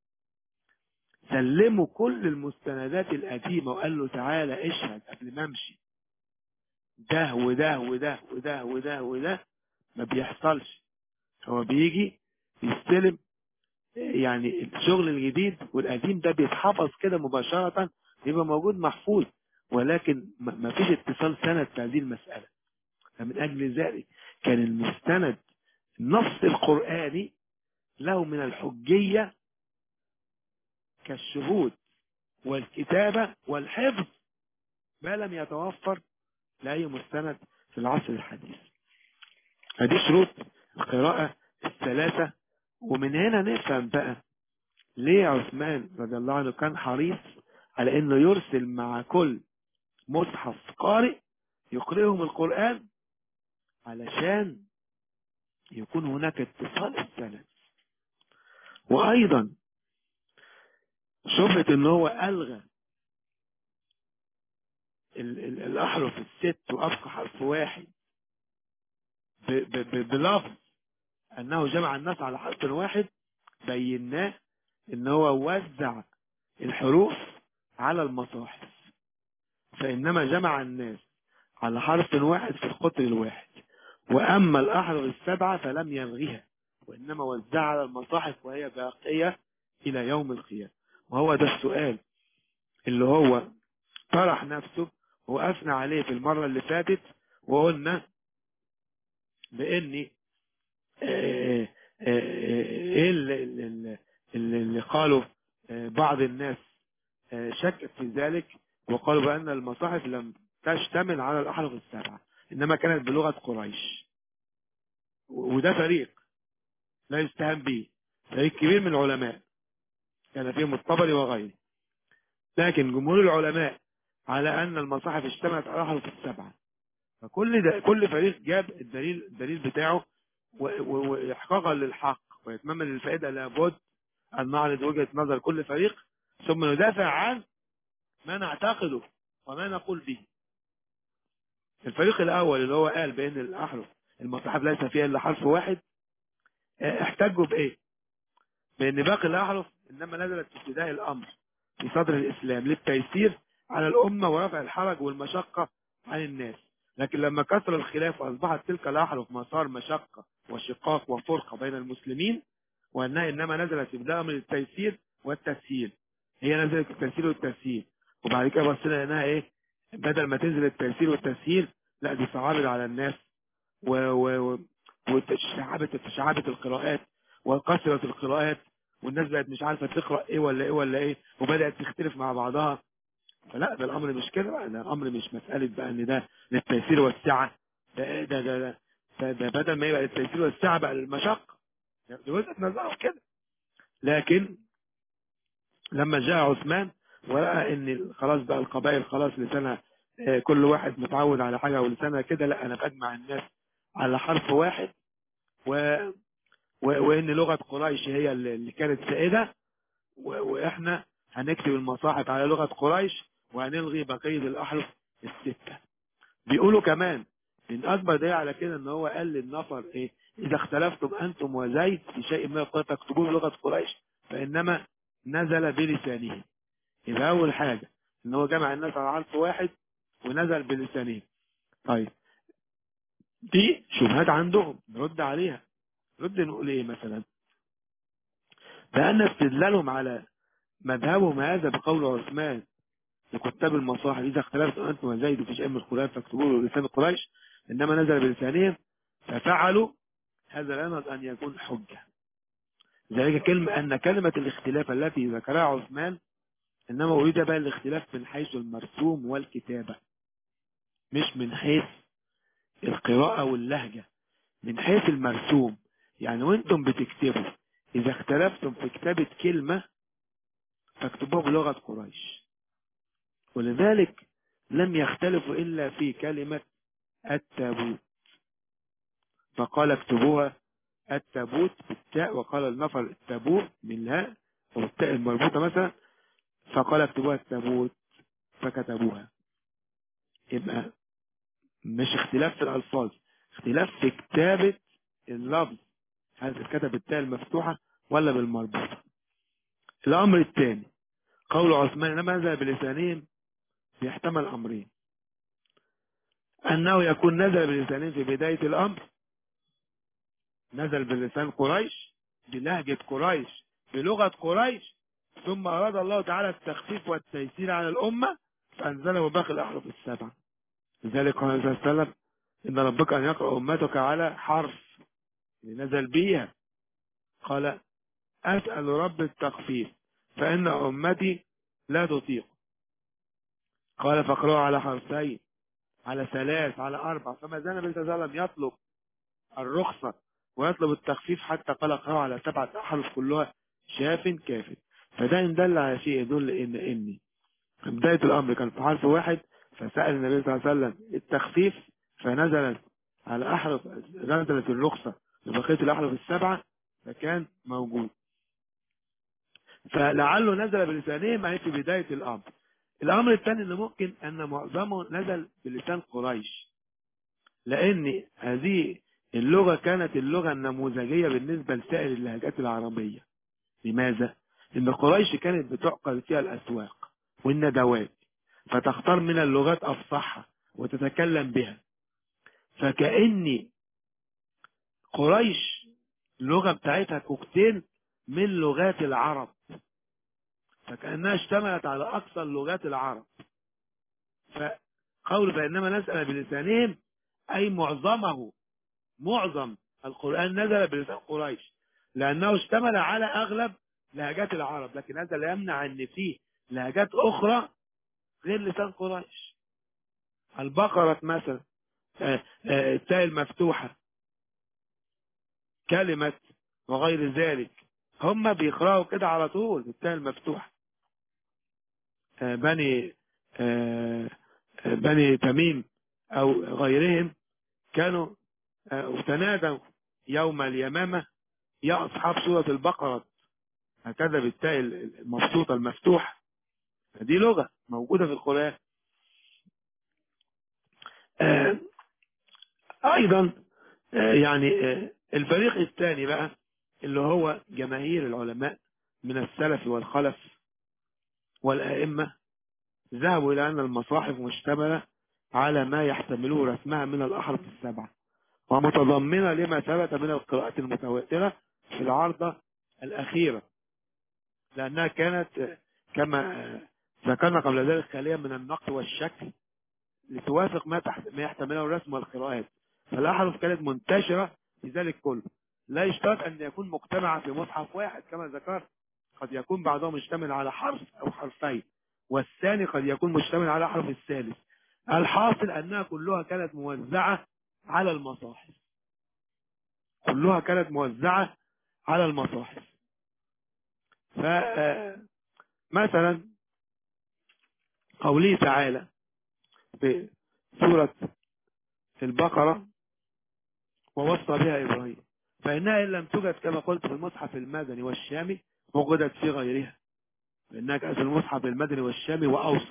سلمه كل المستندات القديمة وقال له تعالى اشهد قبل ما امشي ده وده وده وده وده وده ما بيحصلش هو بيجي يستلم يعني الشغل الجديد والقديم ده بيتحفظ كده مباشرة يبقى موجود محفوظ ولكن ما فيش اتصال سند في هذه المسألة فمن أجل ذلك كان المستند النص القرآني له من الحجية كالشهود والكتابة والحفظ ما لم يتوفر لأي مستند في العصر الحديث هذه شروط القراءة الثلاثة ومن هنا نفهم بقى ليه عثمان رضي الله عنه كان حريص على انه يرسل مع كل مصحف قارئ يقرئهم القرآن علشان يكون هناك اتصال السند وايضا شبهة ان هو الغى ال ال الاحرف الست وابقى حرف واحد ب ب ب بلفظ انه جمع الناس على حرف واحد بيناه ان هو وزع الحروف على المصاحف فإنما جمع الناس على حرف واحد في القطر الواحد وأما الأحرف السبعة فلم يلغيها وإنما وزعها على المصاحف وهي باقية إلى يوم القيامة وهو ده السؤال اللي هو طرح نفسه وقفنا عليه في المرة اللي فاتت وقلنا بإن آه، آه، آه، ايه اللي, اللي, اللي قالوا آه، بعض الناس آه، شكت في ذلك وقالوا بأن المصاحف لم تشتمل على الأحرف السبعة إنما كانت بلغة قريش و- وده فريق لا يستهان به فريق كبير من العلماء كان فيهم الطبري وغيره لكن جمهور العلماء على أن المصاحف اشتملت على الأحرف السبعة فكل ده كل فريق جاب الدليل الدليل بتاعه و- و- وإحقاقا للحق وإتماما للفائدة لابد أن نعرض وجهة نظر كل فريق ثم ندافع عن ما نعتقده وما نقول به الفريق الأول اللي هو قال بأن الأحرف المصاحف ليس فيها إلا حرف واحد اه، احتجوا بإيه؟ بأن باقي الأحرف إنما نزلت في ابتداء الأمر في صدر الإسلام للتيسير على الأمة ورفع الحرج والمشقة عن الناس لكن لما كثر الخلاف وأصبحت تلك الأحرف مسار مشقة وشقاق وفرقة بين المسلمين وأنها إنما نزلت في ابتداء أمر التيسير والتسهيل هي نزلت التيسير والتسهيل وبعد كده بصينا لانها ايه بدل ما تنزل التيسير والتسهيل لا دي صعبت على الناس و و و وتشعبت تشعبت القراءات وكثرت القراءات والناس بقت مش عارفه تقرا ايه ولا ايه ولا ايه وبدات تختلف مع بعضها فلا ده الامر مش كده بقى ده الامر مش مساله بقى ان ده للتيسير والسعه ده ده ده, ده, ده, ده بدل ما يبقى للتيسير والسعه بقى للمشقه دي وجهه نظرهم كده لكن لما جاء عثمان ولقى ان خلاص بقى القبائل خلاص لسانها آه، كل واحد متعود على حاجه ولسانها كده لا انا بجمع الناس على حرف واحد و... و... وان لغه قريش هي اللي اللي كانت سائده و... واحنا هنكتب المصاحف على لغه قريش وهنلغي بقيه الاحرف السته بيقولوا كمان من اكبر دليل على كده ان هو قال للنفر ايه اذا اختلفتم انتم وزيد في شيء من القرآن فاكتبوه بلغه قريش فانما نزل بلسانه يبقى اول حاجه ان هو جمع الناس على حرف واحد ونزل بلسانه طيب دي شبهات عندهم نرد عليها نرد نقول ايه مثلا بان استدلالهم على مذهبهم هذا بقول عثمان لكتاب المصاحف اذا اختلفتم انتم وزيد في شيء من القران فاكتبوه بلسان قريش انما نزل بلسانهم ففعلوا هذا لا ينبغي ان يكون حجه ذلك كلمه ان كلمه الاختلاف التي ذكرها عثمان انما اريد بقى الاختلاف من حيث المرسوم والكتابه مش من حيث القراءه واللهجه من حيث المرسوم يعني وانتم بتكتبوا اذا اختلفتم في كتابه كلمه فاكتبوها بلغه قريش ولذلك لم يختلفوا الا في كلمه التابوت فقال اكتبوها التابوت بالتاء وقال النفر التابوت بالهاء او التاء المربوطه مثلا فقال اكتبوها التابوت فكتبوها يبقى مش اختلاف في الألفاظ اختلاف في كتابة اللفظ هل اتكتب بالتاء المفتوحة ولا بالمربوطة الأمر الثاني قول عثمان لما نزل بلسانهم بيحتمل أمرين أنه يكون نزل بلسانهم في بداية الأمر نزل بلسان قريش بلهجة قريش بلغة قريش ثم أراد الله تعالى التخفيف والتيسير على الأمة فأنزله باقي الأحرف السبعة لذلك قال النبي صلى الله عليه وسلم إن ربك أن يقرأ أمتك على حرف نزل بيها قال أسأل رب التخفيف فإن أمتي لا تطيق قال فاقرأوا على حرفين على ثلاث على أربع فما زال النبي صلى الله عليه وسلم يطلب الرخصة ويطلب التخفيف حتى قال اقرأوا على سبعة أحرف كلها شاف كاف فده إن دل على شيء يدل إن إني في بداية الأمر كان في حرف واحد فسأل النبي صلى الله عليه وسلم التخفيف فنزلت على أحرف نزلت الرخصة لبقية الأحرف السبعة فكان موجود فلعله نزل بلسانهم أي في بداية الأمر الأمر الثاني اللي ممكن أن معظمه نزل بلسان قريش لأن هذه اللغة كانت اللغة النموذجية بالنسبة لسائر اللهجات العربية لماذا؟ ان قريش كانت بتعقد فيها الاسواق والندوات فتختار من اللغات افصحها وتتكلم بها فكأني قريش اللغة بتاعتها كوكتيل من لغات العرب فكأنها اشتملت على أكثر لغات العرب فقول فإنما نسأل بلسانهم أي معظمه معظم القرآن نزل بلسان قريش لأنه اشتمل على أغلب لهجات العرب لكن هذا لا يمنع أن فيه لهجات أخرى غير لسان قريش البقرة مثلا آه، آه، التاء المفتوحة كلمة وغير ذلك هم بيقرأوا كده على طول التاء المفتوحة آه، بني آه، آه، بني تميم أو غيرهم كانوا آه، تنادوا يوم اليمامة يا أصحاب سورة البقرة هكذا بالتاء المبسوطة المفتوحة دي لغة موجودة في القرآن آه، أيضا آه، يعني آه، الفريق الثاني بقى اللي هو جماهير العلماء من السلف والخلف والأئمة ذهبوا إلى أن المصاحف مشتملة على ما يحتمله رسمها من الأحرف السبعة ومتضمنة لما ثبت من القراءات المتواترة في العارضة الأخيرة لأنها كانت كما ذكرنا قبل ذلك خالية من النقد والشكل لتوافق ما تحت ما يحتمله الرسم والقراءات فالأحرف كانت منتشرة في ذلك كله لا يشترط أن يكون مجتمع في مصحف واحد كما ذكرت قد يكون بعضهم مشتمل على حرف أو حرفين والثاني قد يكون مشتمل على حرف الثالث الحاصل أنها كلها كانت موزعة على المصاحف كلها كانت موزعة على المصاحف فمثلا قوله تعالى في سورة البقرة ووصى بها إبراهيم فإنها إن لم توجد كما قلت في المصحف المدني والشامي وجدت في غيرها فإنها كانت في المصحف المدني والشامي وأوصى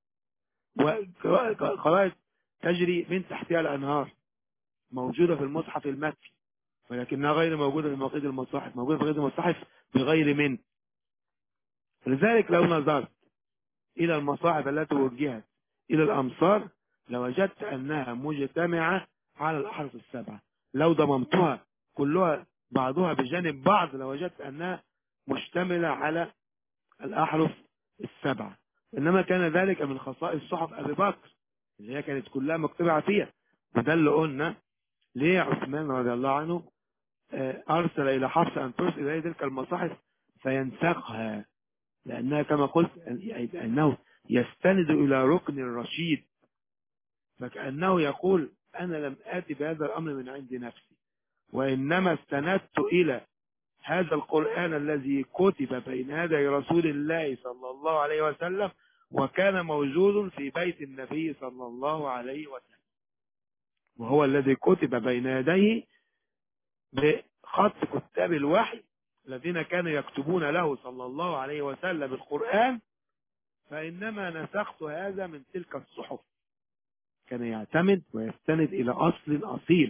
وقراءة تجري من تحتها الأنهار موجودة في المصحف المكي ولكنها غير موجودة في مواقيت المصاحف موجودة في غير المصاحف بغير من لذلك لو نظرت إلى المصاحف التي وجهت إلى الأمصار لوجدت أنها مجتمعة على الأحرف السبعة لو ضممتها كلها بعضها بجانب بعض لوجدت أنها مشتملة على الأحرف السبعة إنما كان ذلك من خصائص صحف أبي بكر اللي هي كانت كلها مكتوبة فيها وده اللي قلنا ليه عثمان رضي الله عنه أرسل إلى حفص أن ترسل إليه تلك المصاحف فينسخها لأنها كما قلت أنه يستند إلى ركن الرشيد فكأنه يقول أنا لم آتي بهذا الأمر من عند نفسي وإنما استندت إلى هذا القرآن الذي كتب بين يدي رسول الله صلى الله عليه وسلم وكان موجود في بيت النبي صلى الله عليه وسلم وهو الذي كتب بين يديه بخط كتاب الوحي الذين كانوا يكتبون له صلى الله عليه وسلم القرآن فإنما نسخت هذا من تلك الصحف كان يعتمد ويستند إلى أصل أصيل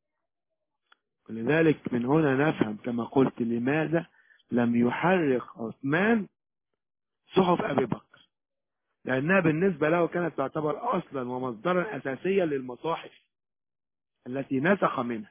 ولذلك من هنا نفهم كما قلت لماذا لم يحرق عثمان صحف أبي بكر لأنها بالنسبة له كانت تعتبر أصلا ومصدرا أساسيا للمصاحف التي نسخ منها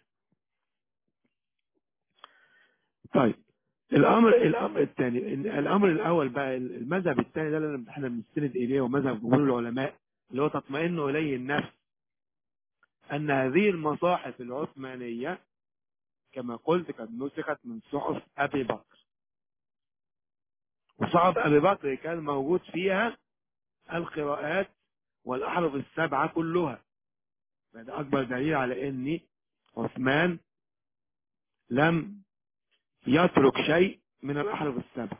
طيب الامر الامر الثاني الامر الاول بقى المذهب الثاني ده اللي احنا بنستند اليه ومذهب جمهور العلماء اللي هو تطمئن اليه النفس ان هذه المصاحف العثمانيه كما قلت قد نسخت من صحف ابي بكر وصحف ابي بكر كان موجود فيها القراءات والاحرف السبعه كلها هذا اكبر دليل على ان عثمان لم يترك شيء من الأحرف السبع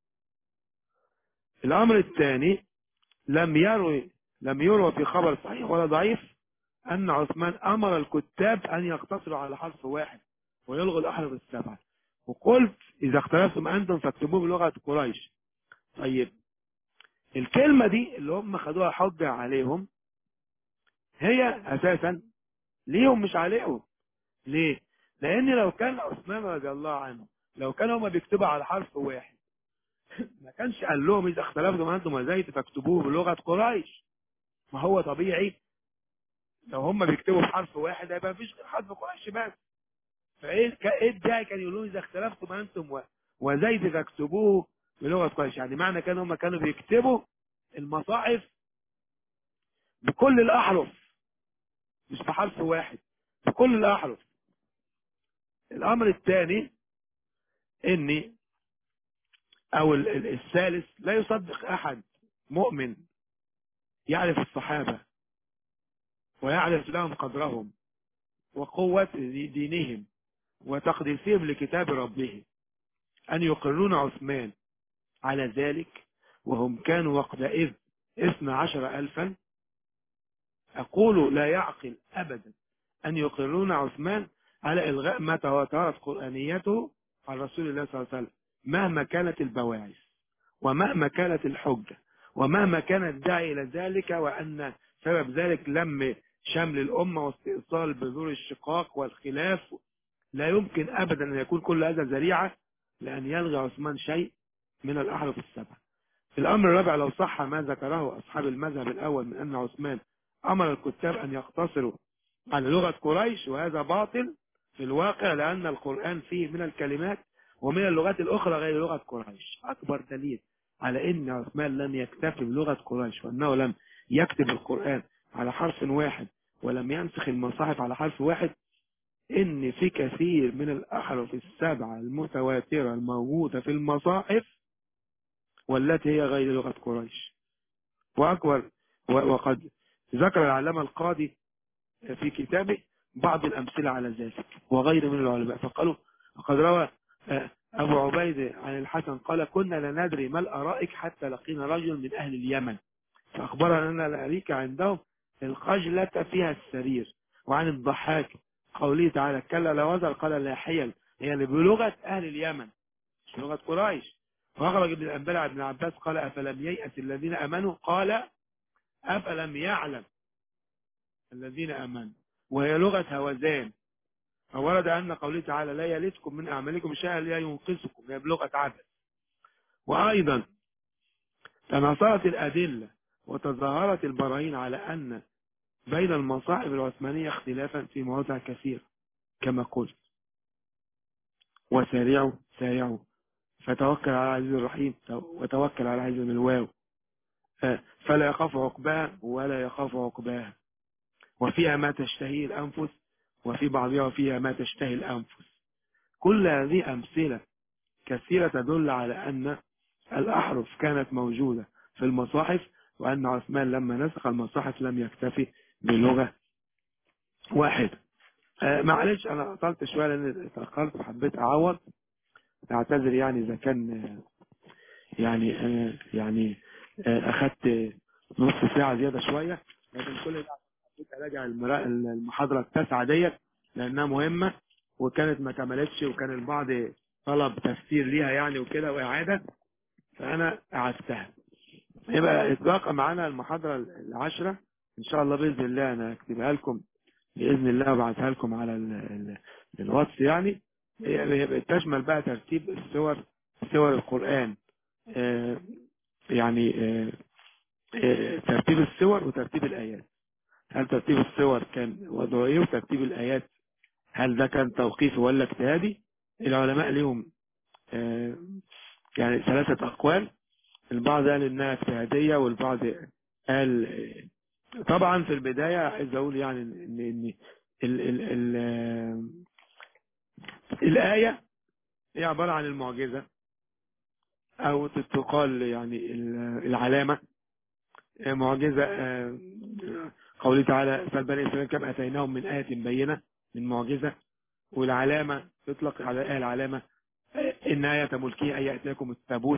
الأمر الثاني لم يروي لم يروى في خبر صحيح ولا ضعيف أن عثمان أمر الكتاب أن يقتصروا على حرف واحد ويلغوا الأحرف السبعة وقلت إذا اختلفتم أنتم فاكتبوه بلغة قريش طيب الكلمة دي اللي هم خدوها حجة عليهم هي أساسا ليهم مش عليهم ليه؟ لأن لو كان عثمان رضي الله عنه لو كانوا هما بيكتبوا على حرف واحد كانش قال لهم اذا اختلفتم انتم وزيت فاكتبوه بلغه قريش ما هو طبيعي لو هم بيكتبوا بحرف واحد هيبقى مفيش غير حرف قريش بس فايه ك- ايه الداعي كان يقولون اذا اختلفتم انتم و- وزيت فاكتبوه بلغه قريش يعني معنى كان هم كانوا بيكتبوا المصاحف بكل الاحرف مش بحرف واحد بكل الاحرف الامر الثاني اني او ال- ال- الثالث لا يصدق احد مؤمن يعرف الصحابة ويعرف لهم قدرهم وقوة دينهم وتقديسهم لكتاب ربهم أن يقرون عثمان على ذلك وهم كانوا وقتئذ اثنى عشر ألفا أقول لا يعقل أبدا أن يقرون عثمان على إلغاء ما تواترت قرآنيته عن رسول الله صلى الله عليه وسلم مهما كانت البواعث ومهما كانت الحجة ومهما كان الداعي إلى ذلك وأن سبب ذلك لم شمل الأمة واستئصال بذور الشقاق والخلاف لا يمكن أبدا أن يكون كل هذا ذريعة لأن يلغي عثمان شيء من الأحرف السبعة الأمر الرابع لو صح ما ذكره أصحاب المذهب الأول من أن عثمان أمر الكتاب أن يقتصروا على لغة قريش وهذا باطل في الواقع لأن القرآن فيه من الكلمات ومن اللغات الأخرى غير لغة قريش أكبر دليل على أن عثمان لم يكتفي بلغة قريش وأنه لم يكتب القرآن على حرف واحد ولم ينسخ المصاحف على حرف واحد إن في كثير من الأحرف السبعة المتواترة الموجودة في المصاحف والتي هي غير لغة قريش وأكبر وقد ذكر العلامة القاضي في كتابه بعض الأمثلة على ذلك وغير من العلماء فقالوا وقد روى أبو عبيد عن الحسن قال كنا لا ندري ما الأرائك حتى لقينا رجل من أهل اليمن فأخبرنا أن الأريكة عندهم القجلة فيها السرير وعن الضحاك قوله تعالى كلا لا وزر قال لا حيل هي يعني بلغة أهل اليمن مش لغة قريش وأخرج ابن الأنبال عن ابن عباس قال أفلم ييأس الذين أمنوا قال أفلم يعلم الذين أمنوا وهي لغة هوزان فورد أن قوله تعالى لا يلدكم من أعمالكم شيئا لا ينقذكم هي بلغة عبث وأيضا تناصرت الأدلة وتظاهرت البراهين على أن بين المصاحف العثمانية اختلافا في مواضع كثيرة كما قلت وسارعوا سارعوا فتوكل على العزيز الرحيم وتوكل على العزيز من الواو فلا يخاف عقباها ولا يخاف عقباها وفيها ما تشتهي الأنفس وفي بعضها وفيها ما تشتهي الأنفس كل هذه أمثلة كثيرة تدل على أن الأحرف كانت موجودة في المصاحف وأن عثمان لما نسخ المصاحف لم يكتفي بلغة واحدة آه معلش أنا أطلت شوية لأن اتأخرت وحبيت أعوض أعتذر يعني إذا كان يعني آه يعني آه أخدت نص ساعة زيادة شوية لكن كل ده حبيت أراجع المحاضرة التاسعة ديت لأنها مهمة وكانت ما كملتش وكان البعض طلب تفسير ليها يعني وكده وإعادة فأنا أعدتها يبقى اتبقى معانا المحاضرة العشرة إن شاء الله بإذن الله أنا أكتبها لكم بإذن الله وابعتها لكم على الواتس يعني تشمل بقى ترتيب السور سور القرآن يعني ترتيب السور وترتيب الآيات هل ترتيب السور كان وضعه ايه وترتيب الآيات هل ده كان توقيفي ولا اجتهادي العلماء لهم يعني ثلاثة أقوال البعض قال إنها اجتهادية والبعض قال طبعا في البداية عايز أقول يعني إن إن ال ال ال الآية هي عبارة عن المعجزة أو تقال يعني العلامة معجزة قوله تعالى فالبني إسرائيل كم أتيناهم من آية بينة من معجزة والعلامة تطلق على آية العلامة إن آية ملكه أن يأتيكم التابوت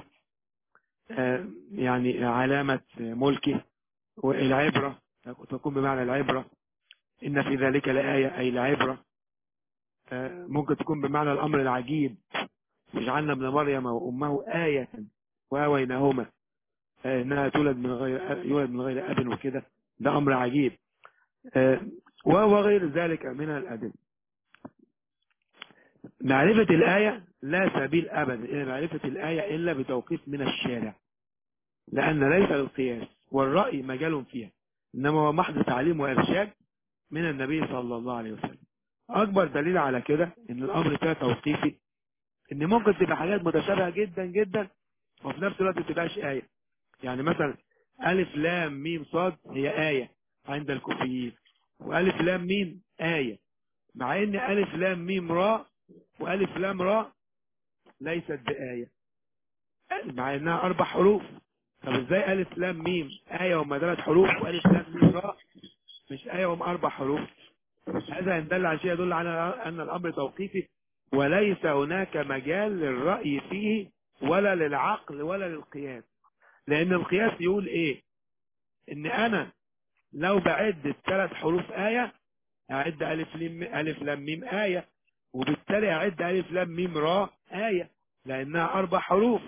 يعني علامة ملكه والعبرة تكون بمعنى العبرة إن في ذلك لآية أي العبرة ممكن تكون بمعنى الأمر العجيب اجعلنا ابن مريم وأمه آية وآويناهما إنها تولد من غير يولد من غير أب وكده ده أمر عجيب وغير ذلك من الأدلة معرفة الآية لا سبيل أبدا إلى معرفة الآية إلا بتوقيف من الشارع لأن ليس للقياس والرأي مجال فيها إنما هو محض تعليم وإرشاد من النبي صلى الله عليه وسلم أكبر دليل على كده إن الأمر فيها توقيفي إن ممكن تبقى حاجات متشابهة جدا جدا وفي نفس الوقت ما تبقاش آية يعني مثلا ألف لام ميم صاد هي آية عند الكوفيين وألف لام ميم آية مع إن ألف لام ميم راء وألف لام راء ليست بآية مع إنها أربع حروف طب إزاي ألف لام ميم آية وما ثلاث حروف وألف لام ميم راء مش آية وهم أربع حروف هذا إن دل على شيء يدل على أن الأمر توقيفي وليس هناك مجال للرأي فيه ولا للعقل ولا للقياس لأن القياس يقول إيه إن أنا لو بعد الثلاث حروف آية أعد ألف لام ألف لام ميم آية وبالتالي أعد ألف لام ميم راء آية لأنها أربع حروف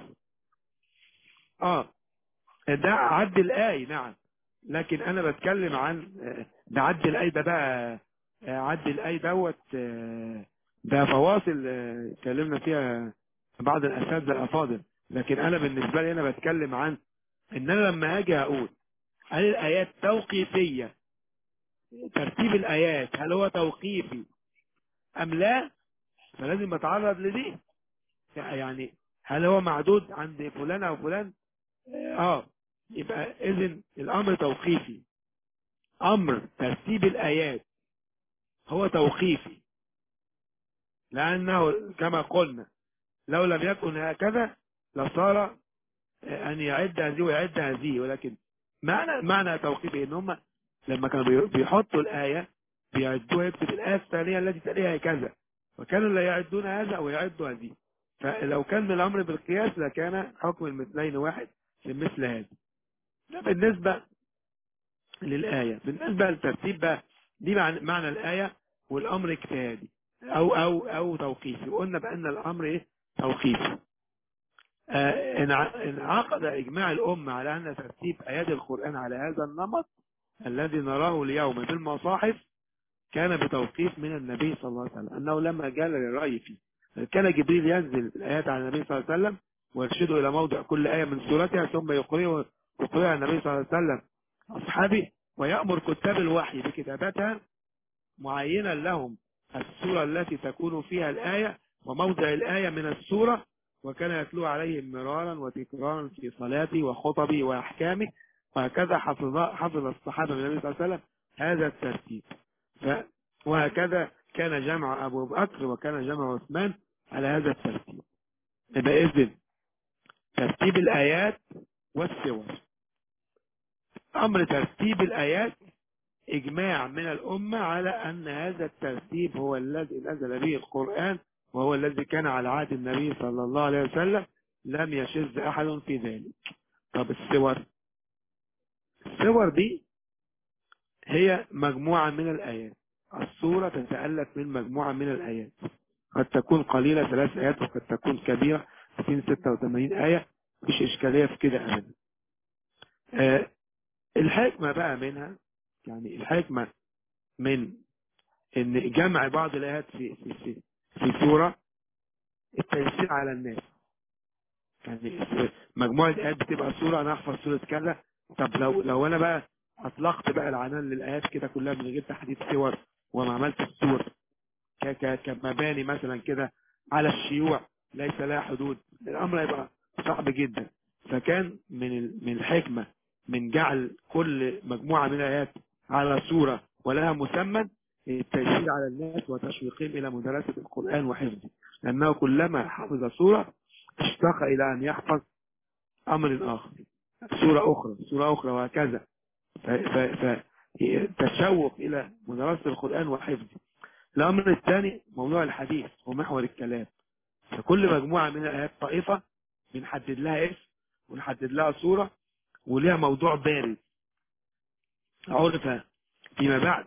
آه ده عد الآية نعم لكن أنا بتكلم عن ده عد الآية ده بقى عد الآية دوت ده فواصل اتكلمنا فيها بعض الأساتذة الأفاضل لكن أنا بالنسبة لي أنا بتكلم عن إن أنا لما هاجي أقول هل الآيات توقيفية ترتيب الآيات هل هو توقيفي أم لا فلازم أتعرض لدي يعني هل هو معدود عند فلان أو فلان آه يبقى إذن الأمر توقيفي أمر ترتيب الآيات هو توقيفي لأنه كما قلنا لو لم يكن هكذا لصار أن يعد هذه ويعد هذه ولكن معنى معنى توقيفي إن هم لما كانوا بيحطوا الآية بيعدوها يكتب الآية الثانية التي تليها كذا وكانوا لا يعدون هذا ويعدوا هذه فلو كان الأمر بالقياس لكان حكم المثلين واحد في مثل هذا ده بالنسبة للآية بالنسبة للترتيب بقى دي معنى الآية والأمر اجتهادي أو أو أو توقيفي وقلنا بأن الأمر إيه توقيفي آه انعقد إجماع الأمة على أن ترتيب آيات القرآن على هذا النمط الذي نراه اليوم بالمصاحف كان بتوقيف من النبي صلى الله عليه وسلم أنه لما جال للرأي فيه كان جبريل ينزل الآيات على النبي صلى الله عليه وسلم ويرشده إلى موضع كل آية من سورتها ثم يقرئها يقرئها النبي صلى الله عليه وسلم أصحابه ويأمر كتاب الوحي بكتابتها معينا لهم السورة التي تكون فيها الآية وموضع الآية من السورة وكان يتلو عليهم مرارا وتكرارا في صلاته وخطبه وأحكامه وهكذا حفظ حفظ الصحابة من النبي صلى الله عليه وسلم هذا الترتيب ف وهكذا كان جمع أبو بكر وكان جمع عثمان على هذا الترتيب يبقى إذن ترتيب الآيات والسور أمر ترتيب الآيات إجماع من الأمة على أن هذا الترتيب هو الذي نزل به القرآن وهو الذي كان على عهد النبي صلى الله عليه وسلم لم يشذ أحد في ذلك طب السور السور دي هي مجموعة من الآيات السورة تتألف من مجموعة من الآيات قد تكون قليلة ثلاث آيات وقد تكون كبيرة 286 آية مش إشكالية في كده أبدا آه الحكمة بقى منها يعني الحكمة من ان جمع بعض الآيات في في في, في سورة التيسير على الناس يعني مجموعة آيات بتبقى سورة أنا أحفظ سورة كذا طب لو لو أنا بقى أطلقت بقى العنان للآيات كده كلها من غير تحديد سور وما عملت السور كمباني مثلا كده على الشيوع ليس لها حدود الأمر يبقى صعب جدا فكان من من الحكمة من جعل كل مجموعة من الآيات على صورة ولها مسمى التيسير على الناس وتشويقهم إلى مدرسة القرآن وحفظه لأنه كلما حفظ صورة اشتاق إلى أن يحفظ أمر آخر سورة أخرى سورة أخرى وهكذا فتشوق إلى مدرسة القرآن وحفظه الأمر الثاني موضوع الحديث ومحور الكلام فكل مجموعة من الآيات طائفة بنحدد لها اسم ونحدد لها صورة ولها موضوع بارز عرف فيما بعد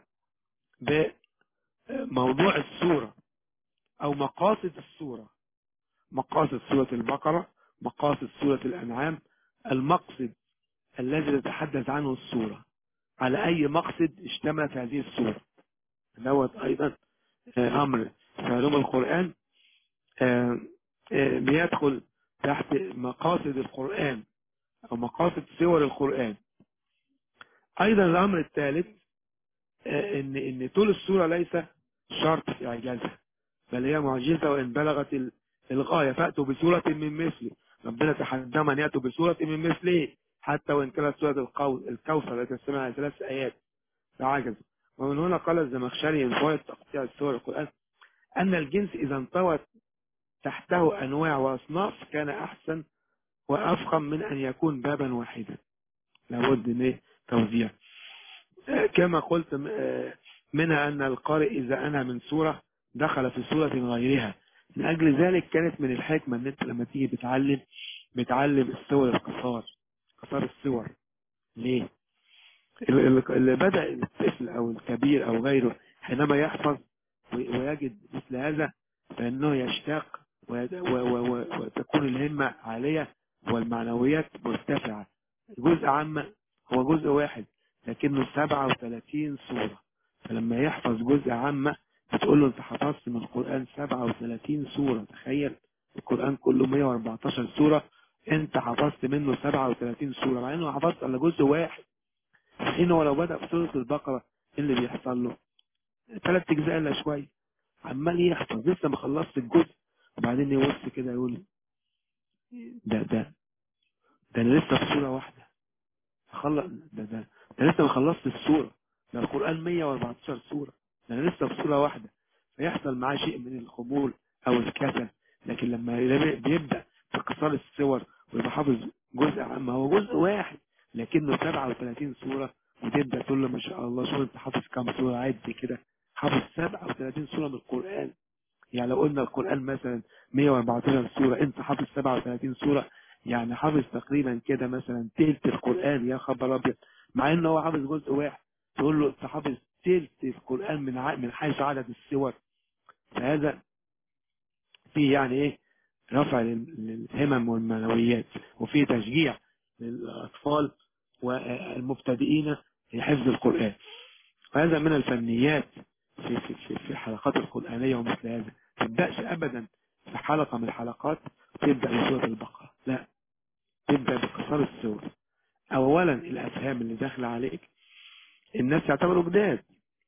بموضوع السورة أو مقاصد السورة مقاصد سورة البقرة مقاصد سورة الأنعام المقصد الذي تتحدث عنه السورة على أي مقصد اشتملت هذه السورة دوت أيضا أمر في علوم القرآن آه، آه، بيدخل تحت مقاصد القرآن أو مقاصد سور القرآن أيضا الأمر الثالث آه، إن إن طول السورة ليس شرط في إعجازها بل هي معجزة وإن بلغت ال- الغاية فأتوا بسورة من مثله ربنا تحدى من يأتوا بسورة من مثله حتى وإن كانت سورة القو- الكوثر التي تسمعها ثلاث آيات فعجز ومن هنا قال الزمخشري من فوائد تقطيع السور القرآن أن الجنس إذا انطوت تحته أنواع وأصناف كان أحسن وأفخم من أن يكون بابا واحدا لابد من إيه؟ توزيع آه، كما قلت م- آه، منها أن القارئ إذا أنهى من سورة دخل في سورة غيرها من أجل ذلك كانت من الحكمة أن أنت لما تيجي بتعلم بتعلم السور القصار قصار السور ليه؟ ال- اللي بدأ الطفل أو الكبير أو غيره حينما يحفظ وي- ويجد مثل هذا فإنه يشتاق ويد- و- و- و- وتكون الهمة عالية والمعنويات مرتفعة جزء عامة هو جزء واحد لكنه 37 سورة فلما يحفظ جزء عامة بتقول له انت حفظت من القرآن 37 سورة تخيل القرآن كله 114 سورة انت حفظت منه 37 سورة مع انه حفظت على جزء واحد حين هو لو بدأ في سورة البقرة إيه اللي بيحصل له ثلاث أجزاء إلا شوية عمال يحفظ لسه ما خلصت الجزء وبعدين يبص كده يقول ده ده ده أنا لسه في سورة واحدة خلص ده ده ده لسه ما خلصت السورة ده القرآن 114 سورة ده أنا لسه في سورة واحدة فيحصل معاه شيء من الخمول أو الكسل لكن لما يلاقي- بيبدأ في قصار السور ويبقى حافظ جزء عام هو جزء واحد لكنه 37 سورة وتبدأ تقول له ما شاء الله شو انت حافظ كام سورة عد كده حافظ 37 سورة من القرآن يعني لو قلنا القرآن مثلا 114 سورة انت حافظ 37 سورة يعني حافظ تقريبا كده مثلا تلت القرآن يا خبر ابيض مع انه هو حافظ جزء واحد تقول له انت حافظ تلت القرآن من ع... من حيث عدد السور فهذا فيه يعني ايه رفع لل- للهمم والمعنويات وفيه تشجيع للأطفال والمبتدئين في حفظ القرآن وهذا من الفنيات في في في, في الحلقات القرآنية ومثل هذا ما تبدأش أبدا في حلقة من الحلقات تبدأ بسورة البقرة لا تبدأ بقصار السور أولا الأفهام اللي داخلة عليك الناس يعتبروا جداد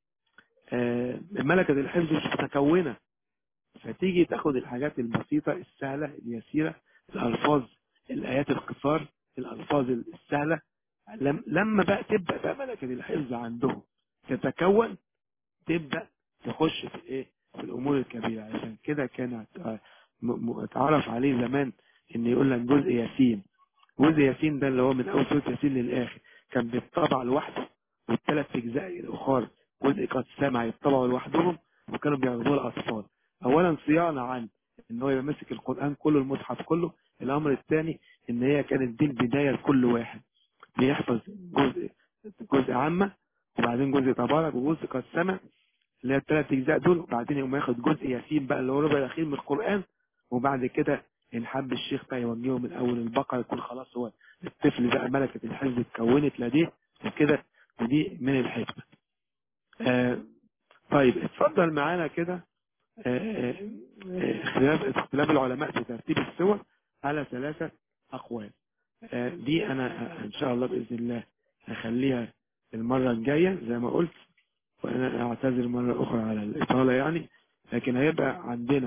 آه، ملكة الحفظ مش متكونة فتيجي تاخد الحاجات البسيطة السهلة اليسيرة الألفاظ الآيات القصار الألفاظ السهلة لم- لما بقى تبدأ بقى ملكة الحفظ عندهم تتكون تبدأ تخش في ايه في الأمور الكبيرة عشان كده كان ات- م- م- اتعرف عليه زمان ان يقول لك جزء ياسين جزء ياسين ده اللي هو من أول سورة ياسين للآخر كان بيطبع لوحده والثلاث أجزاء الأخر جزء قد سمع يطبعوا لوحدهم وكانوا بياخدوه الأطفال أولا صيانة عن إن هو يبقى ماسك القرآن كله المصحف كله الأمر الثاني إن هي كانت دي البداية لكل واحد بيحفظ جزء جزء عامة وبعدين جزء تبارك وجزء قد سمع اللي هي الثلاث أجزاء دول وبعدين يقوم ياخد جزء ياسين بقى اللي هو ربع الأخير من القرآن وبعد كده إن حب الشيخ بقى يوجهه من أول البقرة يكون خلاص هو الطفل بقى ملكة الحفظ اتكونت لديه وكده ودي من الحكمة آه طيب اتفضل معانا كده آه، آه، اختلاف اختلاف العلماء في ترتيب السور على ثلاثة أقوال آه، دي أنا إن شاء الله بإذن الله هخليها المرة الجاية زي ما قلت وأنا أعتذر مرة أخرى على الإطالة يعني لكن هيبقى عندنا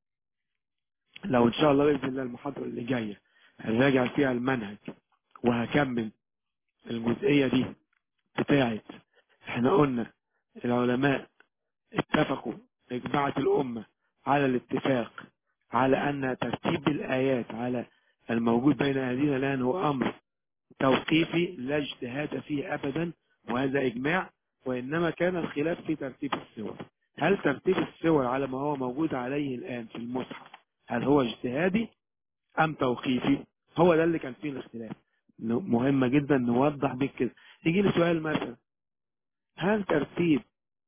لو إن شاء الله بإذن الله المحاضرة اللي جاية هنراجع فيها المنهج وهكمل الجزئية دي بتاعت احنا قلنا العلماء اتفقوا إجماعة الأمة على الاتفاق على أن ترتيب الآيات على الموجود بين أهلنا الآن هو أمر توقيفي لا اجتهاد فيه أبدا وهذا إجماع وإنما كان الخلاف في ترتيب السور هل ترتيب السور على ما هو موجود عليه الآن في المصحف هل هو اجتهادي أم توقيفي هو ده اللي كان فيه الاختلاف مهمة جدا نوضح بك كده يجي لي سؤال مثلا هل ترتيب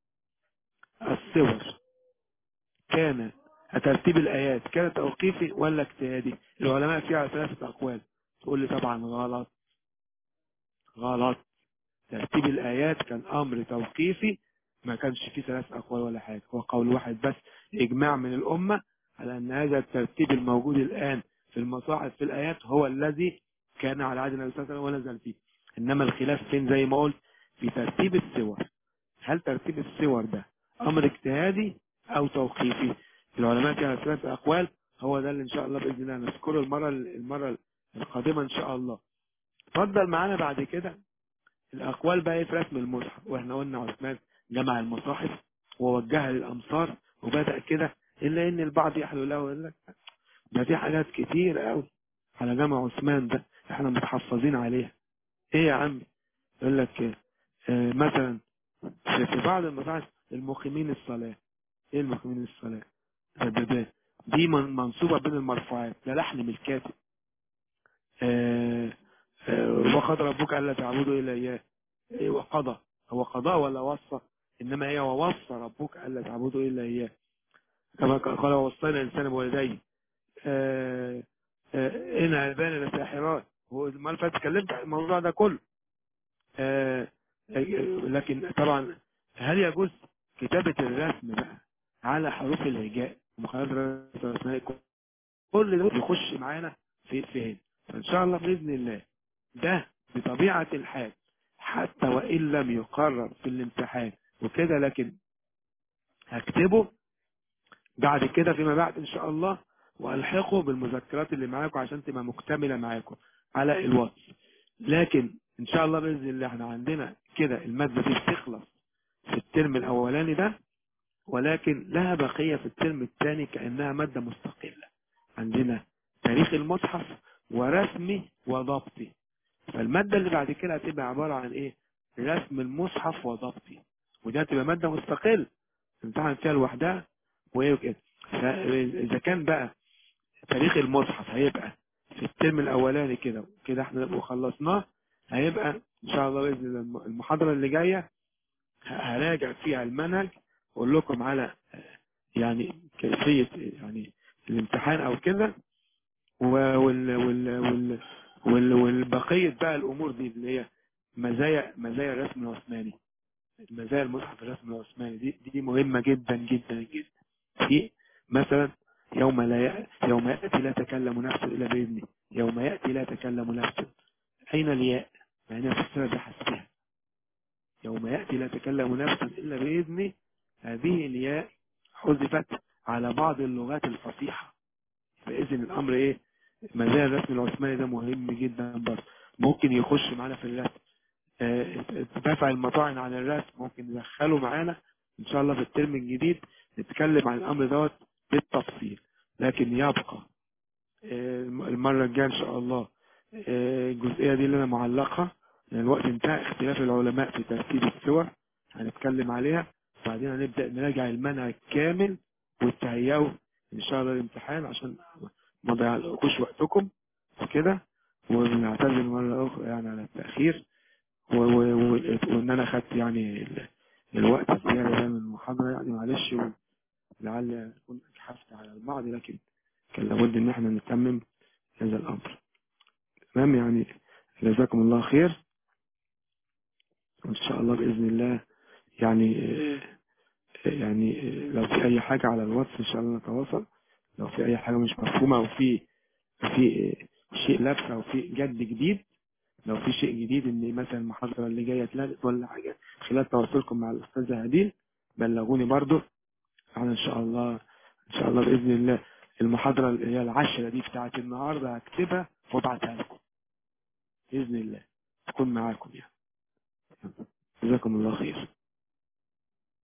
السور كان ترتيب الآيات كان توقيفي ولا اجتهادي العلماء فيها على ثلاثة أقوال تقول لي طبعا غلط غلط ترتيب الآيات كان أمر توقيفي ما كانش فيه ثلاث أقوال ولا حاجة هو قول واحد بس إجماع من الأمة على أن هذا الترتيب الموجود الآن في المصاحف في الآيات هو الذي كان على عهد النبي صلى الله عليه وسلم ونزل فيه إنما الخلاف فين زي ما قلت في ترتيب السور هل ترتيب السور ده أمر اجتهادي أو توقيفي العلماء فيها ثلاث أقوال هو ده اللي إن شاء الله بإذن الله نذكره المرة المرة القادمة إن شاء الله اتفضل معانا بعد كده الأقوال بقى إيه في رسم المصحف وإحنا قلنا عثمان جمع المصاحف ووجهها للأمصار وبدأ كده إلا إن البعض يحلو له ويقول لك ده في حاجات كتير قوي على جمع عثمان ده إحنا متحفظين عليها إيه يا عم يقول لك آه مثلا في في بعض المصاحف المقيمين الصلاة إيه المقيمين الصلاة ده ده ده دي من- منصوبة بين المرفوعات ده لحن من الكاتب آه، آه، وقضى ربك ألا تعبدوا إلا إياه إيه وقضى هو قضاء ولا وصى إنما هي ووصى ربك ألا تعبدوا إلا إياه كما قال ووصينا الإنسان بوالديه آه، آه، إن أبانا لساحرات هو المرة اللي فاتت اتكلمت عن الموضوع ده كله آه، آه، لكن طبعا هل يجوز كتابة الرسم بقى على حروف الهجاء ومخالفة الرسم الأسماء كل ده يخش معانا في في هنا فإن شاء الله بإذن الله ده بطبيعة الحال حتى وإن لم يقرر في الامتحان وكده لكن هكتبه بعد كده فيما بعد إن شاء الله وألحقه بالمذكرات اللي معاكم عشان تبقى مكتملة معاكم على الواتس لكن إن شاء الله بإذن الله احنا عندنا كده المادة دي بتخلص في الترم الأولاني ده ولكن لها بقية في الترم الثاني كأنها مادة مستقلة عندنا تاريخ المصحف ورسمي وضبطي فالمادة اللي بعد كده هتبقى عبارة عن ايه رسم المصحف وضبطي ودي هتبقى مادة مستقل امتحن فيها لوحدها وايه وكده فاذا كان بقى تاريخ المصحف هيبقى في الترم الاولاني كده كده احنا نبقى خلصناه هيبقى ان شاء الله باذن الله المحاضرة اللي جاية هراجع فيها المنهج واقول لكم على يعني كيفية يعني الامتحان او كده وال وال وال وال والبقية بقى الامور دي اللي هي مزايا مزايا الرسم العثماني مزايا المصحف الرسم العثماني دي دي مهمة جدا جدا جدا في مثلا يوم لا ي... يوم يأتي لا تكلم نفس إلا بإذنه يوم يأتي لا تكلم نفس أين الياء يعني في السنة بحسبها يوم يأتي لا تكلم نفس إلا بإذنه هذه الياء حذفت على بعض اللغات الفصيحة فإذن الأمر إيه مزايا الرسم العثماني ده مهم جدا برضه ممكن يخش معانا في الرسم آه، دفع المطاعن عن الرسم ممكن ندخله معانا إن شاء الله في الترم الجديد نتكلم عن الأمر دوت بالتفصيل لكن يبقى آه، المرة الجاية إن شاء الله آه، الجزئية دي اللي أنا معلقها لأن الوقت انتهى اختلاف العلماء في ترتيب السور هنتكلم عليها بعدين هنبدأ نراجع المنهج كامل والتهيئه إن شاء الله الامتحان عشان ما ضيعلكوش وقتكم وكده ونعتذر مرة أخرى يعني على التأخير و- و- و- وإن أنا خدت يعني ال- الوقت الزيادة ده من المحاضرة يعني معلش لعل أكون أجحفت على البعض لكن كان لابد إن احنا نتمم هذا الأمر تمام يعني جزاكم الله خير وإن شاء الله بإذن الله يعني يعني لو في أي حاجة على الواتس إن شاء الله نتواصل لو في أي حاجة مش مفهومة أو في في شيء لبس أو في جد جديد لو في شيء جديد إن مثلا المحاضرة اللي جاية اتلغت ولا حاجة خلال تواصلكم مع الأستاذة هديل بلغوني برضو أنا إن شاء الله إن شاء الله بإذن الله المحاضرة اللي هي العشرة دي بتاعت النهاردة هكتبها وابعتها لكم بإذن الله تكون معاكم يعني جزاكم الله خير